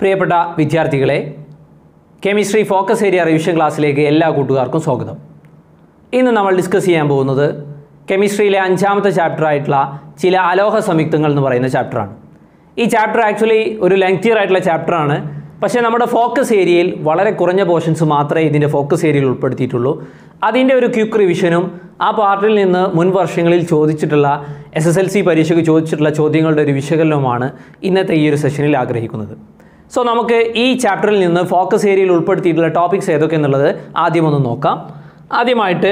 പ്രിയപ്പെട്ട വിദ്യാർത്ഥികളെ chemistry focus area revision ക്ലാസ്സിലേക്ക് എല്ലാ കൂട്ടുകാർക്കും സ്വാഗതം ഇന്ന് നമ്മൾ ഡിസ്കസ് ചെയ്യാൻ പോകുന്നത് കെമിസ്ട്രിയിലെ അഞ്ചാമത്തെ ചാപ്റ്റർ ആയിട്ടുള്ള ചില അലോഹ സംയുക്തങ്ങൾ എന്ന് പറയുന്ന ചാപ്റ്ററാണ് ഈ ചാപ്റ്റർ ആക്ച്വലി ഒരു ലെങ്തിയർ ആയിട്ടുള്ള ചാപ്റ്ററാണ് പക്ഷേ നമ്മുടെ ഫോക്കസ് ഏരിയയിൽ വളരെ കുറഞ്ഞ പോർഷൻസ് മാത്രമേ ഇതിൻ്റെ ഫോക്കസ് ഏരിയയിൽ ഉൾപ്പെടുത്തിയിട്ടുള്ളൂ അതിൻ്റെ ഒരു ക്വിക്ക് റിവിഷനും ആ പാർട്ടിൽ നിന്ന് മുൻ വർഷങ്ങളിൽ ചോദിച്ചിട്ടുള്ള എസ് എസ് എൽ സി പരീക്ഷയ്ക്ക് ചോദിച്ചിട്ടുള്ള ചോദ്യങ്ങളുടെ ഒരു വിശകലനവുമാണ് ഇന്നത്തെ ഈ ഒരു സെഷനിൽ ആഗ്രഹിക്കുന്നത് സോ നമുക്ക് ഈ ചാപ്റ്ററിൽ നിന്ന് ഫോക്കസ് ഏരിയയിൽ ഉൾപ്പെടുത്തിയിട്ടുള്ള ടോപ്പിക്സ് ഏതൊക്കെ എന്നുള്ളത് ആദ്യം ഒന്ന് നോക്കാം ആദ്യമായിട്ട്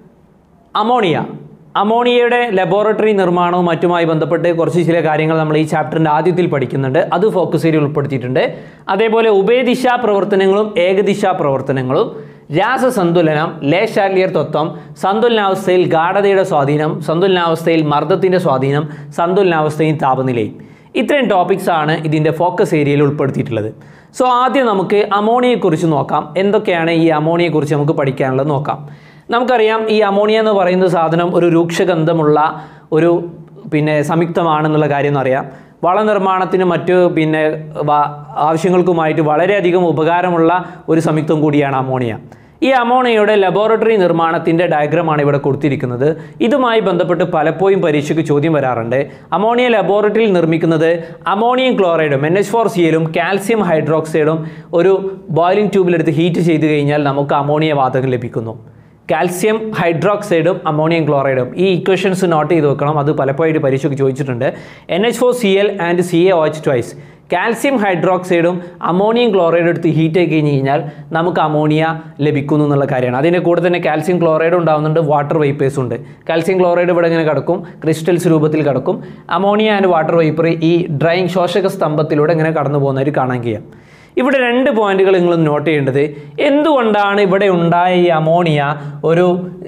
അമോണിയ അമോണിയയുടെ ലബോറട്ടറി നിർമ്മാണവും മറ്റുമായി ബന്ധപ്പെട്ട് കുറച്ച് ചില കാര്യങ്ങൾ നമ്മൾ ഈ ചാപ്റ്ററിൻ്റെ ആദ്യത്തിൽ പഠിക്കുന്നുണ്ട് അത് ഫോക്കസ് ഏരിയയിൽ ഉൾപ്പെടുത്തിയിട്ടുണ്ട് അതേപോലെ ഉഭയദിശാ പ്രവർത്തനങ്ങളും ഏകദിശാ പ്രവർത്തനങ്ങളും രാസസന്തുലനം ലേശാലിയർ തത്വം സന്തുലനാവസ്ഥയിൽ ഗാഠതയുടെ സ്വാധീനം സന്തുലനാവസ്ഥയിൽ മർദ്ദത്തിൻ്റെ സ്വാധീനം സന്തുലനാവസ്ഥയും താപനിലയും ഇത്രയും ടോപ്പിക്സ് ആണ് ഇതിൻ്റെ ഫോക്കസ് ഏരിയയിൽ ഉൾപ്പെടുത്തിയിട്ടുള്ളത് സോ ആദ്യം നമുക്ക് അമോണിയയെക്കുറിച്ച് നോക്കാം എന്തൊക്കെയാണ് ഈ അമോണിയയെക്കുറിച്ച് നമുക്ക് പഠിക്കാനുള്ളത് നോക്കാം നമുക്കറിയാം ഈ അമോണിയ എന്ന് പറയുന്ന സാധനം ഒരു രൂക്ഷഗന്ധമുള്ള ഒരു പിന്നെ സംയുക്തമാണെന്നുള്ള കാര്യം എന്നറിയാം വളനിർമ്മാണത്തിന് മറ്റു പിന്നെ വ- ആവശ്യങ്ങൾക്കുമായിട്ട് വളരെയധികം ഉപകാരമുള്ള ഒരു സംയുക്തം കൂടിയാണ് അമോണിയ ഈ അമോണിയയുടെ ലബോറട്ടറി നിർമ്മാണത്തിൻ്റെ ഡയഗ്രമാണ് ഇവിടെ കൊടുത്തിരിക്കുന്നത് ഇതുമായി ബന്ധപ്പെട്ട് പലപ്പോഴും പരീക്ഷയ്ക്ക് ചോദ്യം വരാറുണ്ട് അമോണിയ ലബോറട്ടറിയിൽ നിർമ്മിക്കുന്നത് അമോണിയം ക്ലോറൈഡും എൻ എച്ച് ഫോർ സിയിലും കാൽസ്യം ഹൈഡ്രോക്സൈഡും ഒരു ബോയിലിംഗ് ട്യൂബിലെടുത്ത് ഹീറ്റ് ചെയ്ത് കഴിഞ്ഞാൽ നമുക്ക് അമോണിയ വാതകം ലഭിക്കുന്നു കാൽസ്യം ഹൈഡ്രോക്സൈഡും അമോണിയം ക്ലോറൈഡും ഈ ഇക്വേഷൻസ് നോട്ട് ചെയ്ത് വെക്കണം അത് പലപ്പോഴും പരീക്ഷയ്ക്ക് ചോദിച്ചിട്ടുണ്ട് N H four C L and C A O H twice calcium ഹൈഡ്രോക്സൈഡും അമോണിയം ക്ലോറൈഡും എടുത്ത് ഹീറ്റ് ആക്കി കഴിഞ്ഞ് കഴിഞ്ഞാൽ നമുക്ക് അമോണിയ ലഭിക്കുന്നു എന്നുള്ള കാര്യമാണ് അതിൻ്റെ കൂടെ തന്നെ കാൽസ്യം ക്ലോറൈഡ് ഉണ്ടാകുന്നുണ്ട് വാട്ടർ വൈപ്പേഴ്സ് ഉണ്ട് കാൽസ്യം ക്ലോറൈഡ് ഇവിടെ ഇങ്ങനെ കിടക്കും ക്രിസ്റ്റൽസ് രൂപത്തിൽ കിടക്കും അമോണിയ ആൻഡ് വാട്ടർ വൈപ്പർ ഈ ഡ്രൈയിങ് ശോഷക സ്തംഭത്തിലൂടെ ഇങ്ങനെ കടന്നു പോകുന്നവർ കാണാൻ കഴിയാം ഇവിടെ രണ്ട് പോയിന്റുകൾ നിങ്ങൾ നോട്ട് ചെയ്യേണ്ടത് എന്തുകൊണ്ടാണ് ഇവിടെ ഉണ്ടായ ഈ അമോണിയ ഒരു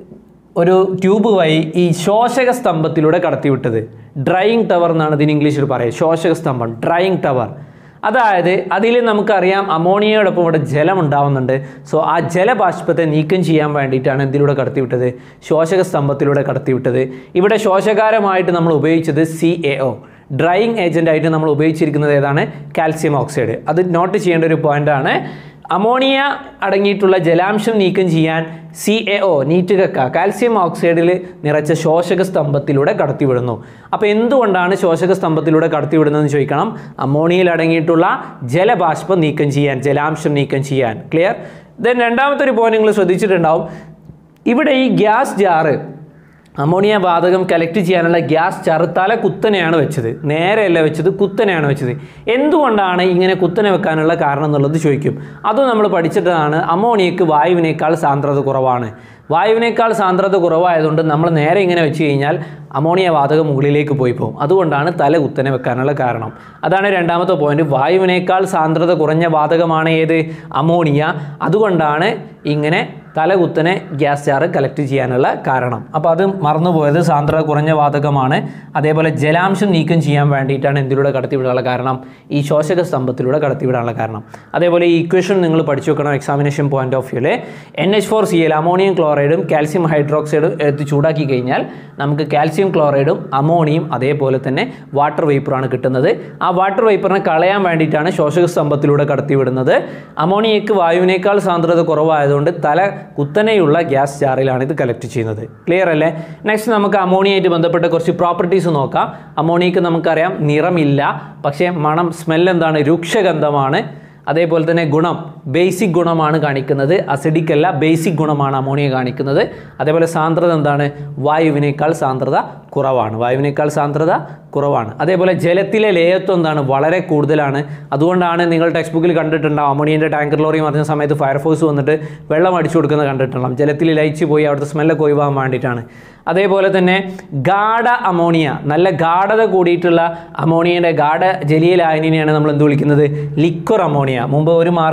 ഒരു ട്യൂബ് വഴി ഈ ശോഷക സ്തംഭത്തിലൂടെ കടത്തിവിട്ടത് ഡ്രൈയിങ് ടവർ എന്നാണ് ഇതിന് ഇംഗ്ലീഷിൽ പറയുക ശോഷക സ്തംഭം ഡ്രൈയിങ് ടവർ അതായത് അതിൽ നമുക്കറിയാം അമോണിയയോടൊപ്പം ഇവിടെ ജലം ഉണ്ടാവുന്നുണ്ട് സോ ആ ജലബാഷ്പത്തെ നീക്കം ചെയ്യാൻ വേണ്ടിയിട്ടാണ് എന്തിലൂടെ കടത്തിവിട്ടത് ശോഷക സ്തംഭത്തിലൂടെ കടത്തിവിട്ടത് ഇവിടെ ശോഷകാരമായിട്ട് നമ്മൾ ഉപയോഗിച്ചത് C A O drying agent ആയിട്ട് നമ്മൾ ഉപയോഗിച്ചിരിക്കുന്നത് ഏതാണ് കാൽസ്യം ഓക്സൈഡ് അത് നോട്ട് ചെയ്യേണ്ട ഒരു പോയിന്റാണ് അമോണിയ അടങ്ങിയിട്ടുള്ള ജലാംശം നീക്കം ചെയ്യാൻ സി എ ഒ നീറ്റ് കക്ക കാൽസ്യം ഓക്സൈഡിൽ നിറച്ച ശോഷക സ്തംഭത്തിലൂടെ കടത്തിവിടുന്നു അപ്പോൾ എന്തുകൊണ്ടാണ് ശോഷക സ്തംഭത്തിലൂടെ കടത്തിവിടുന്നതെന്ന് ചോദിക്കണം അമോണിയയിൽ അടങ്ങിയിട്ടുള്ള ജലബാഷ്പം നീക്കം ചെയ്യാൻ ജലാംശം നീക്കം ചെയ്യാൻ ക്ലിയർ ദെൻ രണ്ടാമത്തെ ഒരു പോയിന്റ് നിങ്ങൾ ശ്രദ്ധിച്ചിട്ടുണ്ടാവും ഇവിടെ ഈ ഗ്യാസ് ജാറ് അമോണിയ വാതകം കലക്ട് ചെയ്യാനുള്ള ഗ്യാസ് ചാറ് തല കുത്തനെയാണ് വെച്ചത് നേരെയല്ല വെച്ചത് കുത്തനെയാണ് വെച്ചത് എന്തുകൊണ്ടാണ് ഇങ്ങനെ കുത്തനെ വെക്കാനുള്ള കാരണം എന്നുള്ളത് ചോദിക്കും അതും നമ്മൾ പഠിച്ചിട്ടതാണ് അമോണിയക്ക് വായുവിനേക്കാൾ സാന്ദ്രത കുറവാണ് വായുവിനേക്കാൾ സാന്ദ്രത കുറവായതുകൊണ്ട് നമ്മൾ നേരെ ഇങ്ങനെ വെച്ച് കഴിഞ്ഞാൽ അമോണിയ വാതകം മുകളിലേക്ക് പോയി പോകും അതുകൊണ്ടാണ് തല കുത്തനെ വെക്കാനുള്ള കാരണം അതാണ് രണ്ടാമത്തെ പോയിന്റ് വായുവിനേക്കാൾ സാന്ദ്രത കുറഞ്ഞ വാതകമാണ് ഏത് അമോണിയ അതുകൊണ്ടാണ് ഇങ്ങനെ തലകുത്തനെ ഗ്യാസ് ചാറ് കലക്ട് ചെയ്യാനുള്ള കാരണം അപ്പോൾ അത് മറന്നുപോയത് സാന്ദ്രത കുറഞ്ഞ വാതകമാണ് അതേപോലെ ജലാംശം നീക്കം ചെയ്യാൻ വേണ്ടിയിട്ടാണ് എന്തിലൂടെ കടത്തിവിടാനുള്ള കാരണം ഈ ശോഷക സ്തംഭത്തിലൂടെ കടത്തിവിടാനുള്ള കാരണം അതേപോലെ ഈ ഇക്വേഷൻ നിങ്ങൾ പഠിച്ചു വെക്കണം എക്സാമിനേഷൻ പോയിന്റ് ഓഫ് വ്യൂല് N H four C L ammonium ക്ലോറൈഡും കാൽസ്യം ഹൈഡ്രോക്സൈഡും എടുത്ത് ചൂടാക്കി കഴിഞ്ഞാൽ നമുക്ക് കാൽസ്യം ക്ലോറൈഡും അമോണിയും അതേപോലെ തന്നെ വാട്ടർ വേപ്പറാണ് കിട്ടുന്നത് ആ വാട്ടർ വേപ്പറിനെ കളയാൻ വേണ്ടിയിട്ടാണ് ശോഷക സ്തംഭത്തിലൂടെ കടത്തിവിടുന്നത് അമോണിയക്ക് വായുവിനേക്കാൾ സാന്ദ്രത കുറവായതുകൊണ്ട് തല കുത്തനെയുള്ള ഗ്യാസ് ജാറിലാണ് ഇത് കലക്ട് ചെയ്യുന്നത് ക്ലിയർ അല്ലേ നെക്സ്റ്റ് നമുക്ക് അമോണിയയായിട്ട് ബന്ധപ്പെട്ട കുറച്ച് പ്രോപ്പർട്ടീസ് നോക്കാം അമോണിയക്ക് നമുക്കറിയാം നിറമില്ല പക്ഷേ മണം സ്മെൽ എന്താണ് രൂക്ഷഗന്ധമാണ് അതേപോലെ തന്നെ ഗുണം ബേസിക് ഗുണമാണ് കാണിക്കുന്നത് അസിഡിക് അല്ല ബേസിക് ഗുണമാണ് അമോണിയ കാണിക്കുന്നത് അതേപോലെ സാന്ദ്രത എന്താണ് വായുവിനേക്കാൾ സാന്ദ്രത കുറവാണ് വായുവിനേക്കാൾ സാന്ദ്രത കുറവാണ് അതേപോലെ ജലത്തിലെ ലേയത്വം എന്താണ് വളരെ കൂടുതലാണ് അതുകൊണ്ടാണ് നിങ്ങൾ ടെക്സ്റ്റ് ബുക്കിൽ കണ്ടിട്ടുണ്ടാവും അമോണിയൻ്റെ ടാങ്കർ ലോറി മറിഞ്ഞ സമയത്ത് ഫയർഫോഴ്സ് വന്നിട്ട് വെള്ളം അടിച്ചു കൊടുക്കുന്നത് കണ്ടിട്ടുണ്ടാവും ജലത്തിൽ ലയിച്ച് പോയി അവിടുത്തെ സ്മെല്ലൊക്കെ ഒഴിവാൻ വേണ്ടിയിട്ടാണ് അതേപോലെ തന്നെ ഗാഢ അമോണിയ നല്ല ഗാഠത കൂടിയിട്ടുള്ള അമോണിയയുടെ ഗാഢ ജലീയ ലായനിനെയാണ് നമ്മൾ എന്ത് വിളിക്കുന്നത് ലിക്വർ അമോണിയ മുമ്പ് ഒരു മാർക്കിന് ഇത് പരീക്ഷ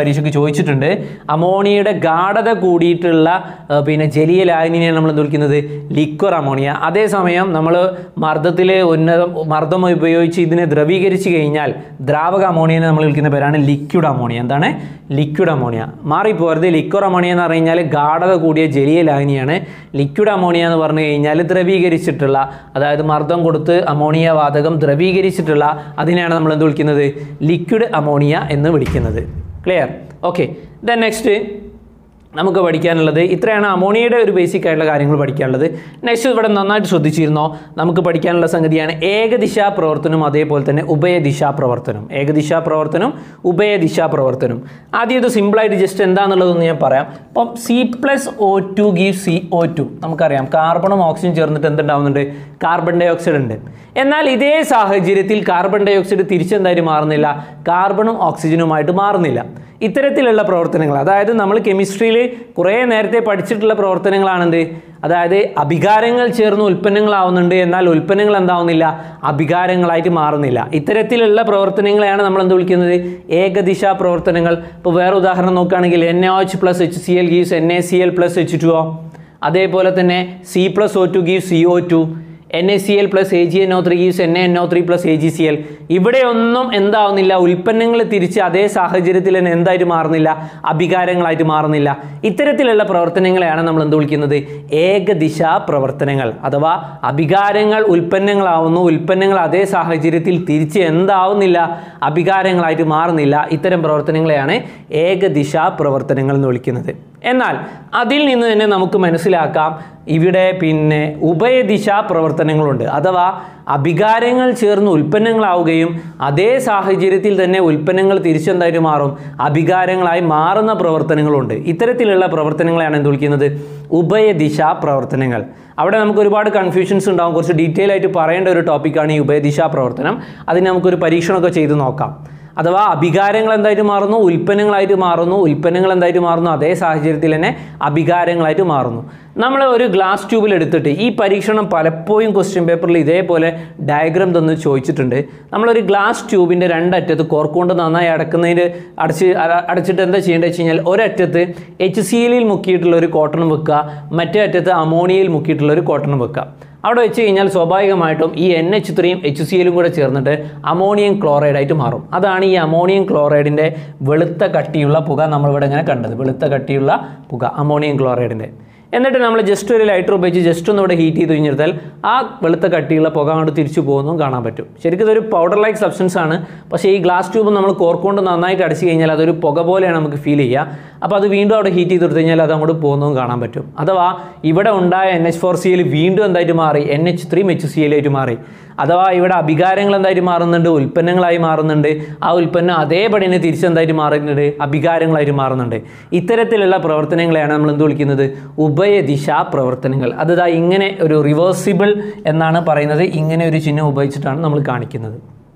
പരീക്ഷയ്ക്ക് ചോദിച്ചിട്ടുണ്ട് അമോണിയയുടെ ഗാഠത കൂടിയിട്ടുള്ള ആ, പിന്നെ ജലീയ ലായനിനെയാണ് നമ്മൾ എന്ത് വിളിക്കുന്നത് ലിക്വർ അമോണിയ അതേസമയം നമ്മൾ മർദ്ദത്തിൽ ഉന്നത മർദ്ദം ഉപയോഗിച്ച് ഇതിനെ ദ്രവീകരിച്ച് കഴിഞ്ഞാൽ ദ്രാവക അമോണിയനെ നമ്മൾ വിളിക്കുന്ന പേരാണ് ലിക്വിഡ് അമോണിയ എന്താണ് ലിക്വിഡ് അമോണിയ മാറിപ്പോരുത് ലിക്വർ അമോണിയ എന്ന് പറഞ്ഞു കഴിഞ്ഞാൽ ഗാഠത കൂടിയ ജലീയ ലായനിയാണ് ലിക്വിഡ് അമോണിയ എന്ന് പറഞ്ഞു കഴിഞ്ഞാൽ ദ്രവീകരിച്ചിട്ടുള്ള അതായത് മർദ്ദം കൊടുത്ത് അമോണിയ വാതകം ദ്രവീകരിച്ചിട്ടുള്ള അതിനെയാണ് നമ്മൾ എന്ത് വിളിക്കുന്നത് ലിക്വിഡ് അമോണിയ എന്ന് വിളിക്കുന്നത് ക്ലിയർ ഓക്കെ ദെൻ നെക്സ്റ്റ് നമുക്ക് പഠിക്കാനുള്ളത് ഇത്രയാണ് അമോണിയയുടെ ഒരു ബേസിക് ആയിട്ടുള്ള കാര്യങ്ങൾ പഠിക്കാനുള്ളത് നെക്സ്റ്റ് ഇവിടെ നന്നായിട്ട് ശ്രദ്ധിച്ചിരുന്നോ നമുക്ക് പഠിക്കാനുള്ള സംഗതിയാണ് ഏകദിശാ പ്രവർത്തനം അതേപോലെ തന്നെ ഉഭയദിശാ പ്രവർത്തനം ഏകദിശാ പ്രവർത്തനം ഉഭയദിശാ പ്രവർത്തനം ആദ്യം ഇത് സിമ്പിളായിട്ട് ജസ്റ്റ് എന്താണെന്നുള്ളതൊന്ന് ഞാൻ പറയാം അപ്പം C plus O two give C O two നമുക്കറിയാം കാർബണും ഓക്സിജൻ ചേർന്നിട്ട് എന്തുണ്ടാവുന്നുണ്ട് കാർബൺ ഡൈ ഓക്സൈഡ് ഉണ്ട് എന്നാൽ ഇതേ സാഹചര്യത്തിൽ കാർബൺ ഡൈ ഓക്സൈഡ് തിരിച്ചെന്തായിട്ട് മാറുന്നില്ല കാർബണും ഓക്സിജനുമായിട്ട് മാറുന്നില്ല ഇത്തരത്തിലുള്ള പ്രവർത്തനങ്ങൾ അതായത് നമ്മൾ കെമിസ്ട്രിയിൽ കുറേ നേരത്തെ പഠിച്ചിട്ടുള്ള പ്രവർത്തനങ്ങളാണെന്ത് അതായത് അഭികാരങ്ങൾ ചേർന്ന് ഉൽപ്പന്നങ്ങളാവുന്നുണ്ട് എന്നാൽ ഉൽപ്പന്നങ്ങൾ എന്താവുന്നില്ല അഭികാരങ്ങളായിട്ട് മാറുന്നില്ല ഇത്തരത്തിലുള്ള പ്രവർത്തനങ്ങളെയാണ് നമ്മൾ എന്ത് വിളിക്കുന്നത് ഏകദിശാ പ്രവർത്തനങ്ങൾ ഇപ്പോൾ വേറെ ഉദാഹരണം നോക്കുകയാണെങ്കിൽ N H plus H C L gives N A C L plus H two O അതേപോലെ തന്നെ C plus O two give C O two N A C L plus A G N O three gives N N O three plus A G C L ഇവിടെയൊന്നും എന്താവുന്നില്ല ഉൽപ്പന്നങ്ങൾ തിരിച്ച് അതേ സാഹചര്യത്തിൽ തന്നെ എന്തായിട്ട് മാറുന്നില്ല അഭികാരങ്ങളായിട്ട് മാറുന്നില്ല ഇത്തരത്തിലുള്ള പ്രവർത്തനങ്ങളെയാണ് നമ്മൾ എന്ത് വിളിക്കുന്നത് ഏകദിശാ പ്രവർത്തനങ്ങൾ അഥവാ അഭികാരങ്ങൾ ഉൽപ്പന്നങ്ങളാവുന്നു ഉൽപ്പന്നങ്ങൾ അതേ സാഹചര്യത്തിൽ തിരിച്ച് എന്താവുന്നില്ല അഭികാരങ്ങളായിട്ട് മാറുന്നില്ല ഇത്തരം പ്രവർത്തനങ്ങളെയാണ് ഏകദിശാ പ്രവർത്തനങ്ങൾ എന്ന് വിളിക്കുന്നത് എന്നാൽ അതിൽ നിന്ന് തന്നെ നമുക്ക് മനസ്സിലാക്കാം ഇവിടെ പിന്നെ ഉഭയദിശാ പ്രവർത്തനങ്ങളുണ്ട് അഥവാ അഭികാരങ്ങൾ ചേർന്ന് ഉൽപ്പന്നങ്ങളാവുകയും അതേ സാഹചര്യത്തിൽ തന്നെ ഉൽപ്പന്നങ്ങൾ തിരിച്ചെന്തായിട്ട് മാറും അഭികാരങ്ങളായി മാറുന്ന പ്രവർത്തനങ്ങളുണ്ട് ഇത്തരത്തിലുള്ള പ്രവർത്തനങ്ങളെയാണ് എന്ത് വിളിക്കുന്നത് ഉഭയദിശാ പ്രവർത്തനങ്ങൾ അവിടെ നമുക്ക് ഒരുപാട് കൺഫ്യൂഷൻസ് ഉണ്ടാവും കുറച്ച് ഡീറ്റെയിൽ ആയിട്ട് പറയേണ്ട ഒരു ടോപ്പിക്കാണ് ഈ ഉഭയദിശാ പ്രവർത്തനം അതിന് നമുക്കൊരു പരീക്ഷണമൊക്കെ ചെയ്ത് നോക്കാം അഥവാ അഭികാരങ്ങൾ എന്തായിട്ട് മാറുന്നു ഉൽപ്പന്നങ്ങളായിട്ട് മാറുന്നു ഉൽപ്പന്നങ്ങൾ എന്തായിട്ട് മാറുന്നു അതേ സാഹചര്യത്തിൽ തന്നെ അഭികാരങ്ങളായിട്ട് മാറുന്നു നമ്മൾ ഒരു ഗ്ലാസ് ട്യൂബിൽ എടുത്തിട്ട് ഈ പരീക്ഷണം പലപ്പോഴും ക്വസ്റ്റ്യൻ പേപ്പറിൽ ഇതേപോലെ ഡയഗ്രാം തന്ന് ചോദിച്ചിട്ടുണ്ട് നമ്മളൊരു ഗ്ലാസ് ട്യൂബിൻ്റെ രണ്ടറ്റത്ത് കോർക്കൊണ്ട് നന്നായി അടക്കുന്നതിന് അടച്ച് അട- അടച്ചിട്ട് എന്താ ചെയ്യേണ്ടത് വെച്ച് കഴിഞ്ഞാൽ ഒരറ്റത്ത് എച്ച് സി എല്ലിൽ മുക്കിയിട്ടുള്ള ഒരു കോട്ടൺ വെക്കുക മറ്റേ അറ്റത്ത് അമോണിയയിൽ മുക്കിയിട്ടുള്ള ഒരു കോട്ടൺ വെക്കുക അവിടെ വെച്ച് കഴിഞ്ഞാൽ സ്വാഭാവികമായിട്ടും ഈ എൻ എച്ച് ത്രീയും എച്ച് സി എല്ലും കൂടെ ചേർന്നിട്ട് അമോണിയം ക്ലോറൈഡ് ആയിട്ട് മാറും അതാണ് ഈ അമോണിയം ക്ലോറൈഡിൻ്റെ വെളുത്ത കട്ടിയുള്ള പുക നമ്മളിവിടെ ഇങ്ങനെ കണ്ടത് വെളുത്ത കട്ടിയുള്ള പുക അമോണിയം ക്ലോറൈഡിൻ്റെ എന്നിട്ട് നമ്മൾ ജസ്റ്റ് ഒരു ലൈറ്റർ ഉപയോഗിച്ച് ജസ്റ്റ് ഒന്ന് ഇവിടെ ഹീറ്റ് ചെയ്ത് കഴിഞ്ഞെടുത്താൽ ആ വെളുത്ത കട്ടിയുള്ള പുക അങ്ങോട്ട് തിരിച്ചു പോകുന്നതും കാണാൻ പറ്റും ശരിക്കും ഇതൊരു പൗഡർ ലൈക്ക് സബ്സ്റ്റൻസ് ആണ് പക്ഷേ ഈ ഗ്ലാസ് ട്യൂബ് നമ്മൾ കോർക്കൊണ്ട് നന്നായിട്ട് അടച്ചു കഴിഞ്ഞാൽ അതൊരു പുക പോലെയാണ് നമുക്ക് ഫീൽ ചെയ്യുക അപ്പോൾ അത് വീണ്ടും അവിടെ ഹീറ്റ് ചെയ്ത് കൊടുത്തു കഴിഞ്ഞാൽ അത് അങ്ങോട്ട് പോകുന്നതും കാണാൻ പറ്റും അഥവാ ഇവിടെ ഉണ്ടായ N H four C L വീണ്ടും എന്തായിട്ട് മാറി N H three H C L ആയിട്ട് മാറി അഥവാ ഇവിടെ അഭികാരങ്ങൾ എന്തായിട്ട് മാറുന്നുണ്ട് ഉൽപ്പന്നങ്ങളായി മാറുന്നുണ്ട് ആ ഉൽപ്പന്നം അതേപടി തന്നെ തിരിച്ചെന്തായിട്ട് മാറുന്നുണ്ട് അഭികാരങ്ങളായിട്ട് മാറുന്നുണ്ട് ഇത്തരത്തിലുള്ള പ്രവർത്തനങ്ങളെയാണ് നമ്മൾ എന്ത് വിളിക്കുന്നത് ഉഭയദിശാ പ്രവർത്തനങ്ങൾ അത് ദാ ഇങ്ങനെ ഒരു റിവേഴ്സിബിൾ എന്നാണ് പറയുന്നത് ഇങ്ങനെ ഒരു ചിഹ്നം ഉപയോഗിച്ചിട്ടാണ് നമ്മൾ കാണിക്കുന്നത്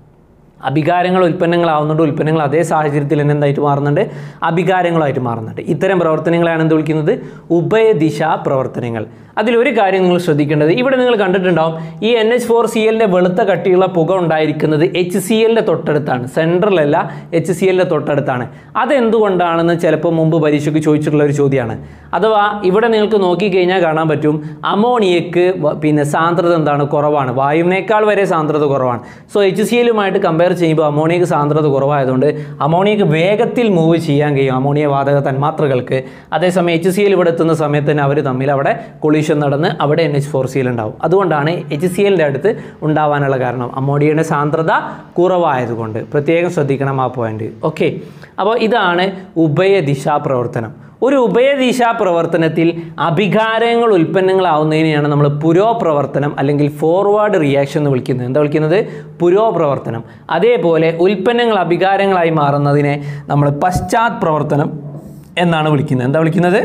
അഭികാരങ്ങൾ ഉൽപ്പന്നങ്ങളാവുന്നുണ്ട് ഉൽപ്പന്നങ്ങൾ അതേ സാഹചര്യത്തിൽ തന്നെ എന്തായിട്ട് മാറുന്നുണ്ട് അഭികാരങ്ങളായിട്ട് മാറുന്നുണ്ട് ഇത്തരം പ്രവർത്തനങ്ങളെയാണ് എന്ത് വിളിക്കുന്നത് ഉഭയദിശാ പ്രവർത്തനങ്ങൾ അതിലൊരു കാര്യം നിങ്ങൾ ശ്രദ്ധിക്കേണ്ടത് ഇവിടെ നിങ്ങൾ കണ്ടിട്ടുണ്ടാവും ഈ എൻ എച്ച് ഫോർ സി എല്ലിൻ്റെ വെളുത്ത കട്ടിയുള്ള പുക ഉണ്ടായിരിക്കുന്നത് എച്ച് സി എല്ലിൻ്റെ തൊട്ടടുത്താണ് സെൻട്രലല്ല എച്ച് സി എല്ലിൻ്റെ തൊട്ടടുത്താണ് അതെന്തുകൊണ്ടാണെന്ന് ചിലപ്പോൾ മുമ്പ് പരീക്ഷയ്ക്ക് ചോദിച്ചിട്ടുള്ള ഒരു ചോദ്യമാണ് അഥവാ ഇവിടെ നിങ്ങൾക്ക് നോക്കിക്കഴിഞ്ഞാൽ കാണാൻ പറ്റും അമോണിയക്ക് വ- പിന്നെ സാന്ദ്രത എന്താണ് കുറവാണ് വായുവിനേക്കാൾ വരെ സാന്ദ്രത കുറവാണ് സോ എച്ച് സി എല്ലുമായിട്ട് കമ്പയർ ചെയ്യുമ്പോൾ അമോണിയക്ക് സാന്ദ്രത കുറവായതുകൊണ്ട് അമോണിയക്ക് വേഗത്തിൽ മൂവ് ചെയ്യാൻ കഴിയും അമോണിയ വാതക തന്മാത്രകൾക്ക് അതേസമയം എച്ച് സി എൽ ഇവിടെ എത്തുന്ന സമയത്ത് തന്നെ അവർ തമ്മിൽ അവിടെ കൊളീഷൻ നടന്ന് അവിടെ N H four C L ഉണ്ടാവും അതുകൊണ്ടാണ് എച്ച് സി എല്ലിൻ്റെ അടുത്ത് ഉണ്ടാവാനുള്ള കാരണം അമോണിയയുടെ സാന്ദ്രത കുറവായതുകൊണ്ട് പ്രത്യേകം ശ്രദ്ധിക്കണം ആ പോയിന്റ് ഓക്കെ അപ്പോൾ ഇതാണ് ഉഭയദിശാ പ്രവർത്തനം ഒരു ഉഭയദിശാ പ്രവർത്തനത്തിൽ അഭികാരങ്ങൾ ഉൽപ്പന്നങ്ങളാവുന്നതിനെയാണ് നമ്മൾ പുരോപ്രവർത്തനം അല്ലെങ്കിൽ ഫോർവേഡ് റിയാക്ഷൻ എന്ന് വിളിക്കുന്നത് എന്താ വിളിക്കുന്നത് പുരോപ്രവർത്തനം അതേപോലെ ഉൽപ്പന്നങ്ങൾ അഭികാരങ്ങളായി മാറുന്നതിനെ നമ്മൾ പശ്ചാത് പ്രവർത്തനം എന്നാണ് വിളിക്കുന്നത് എന്താ വിളിക്കുന്നത്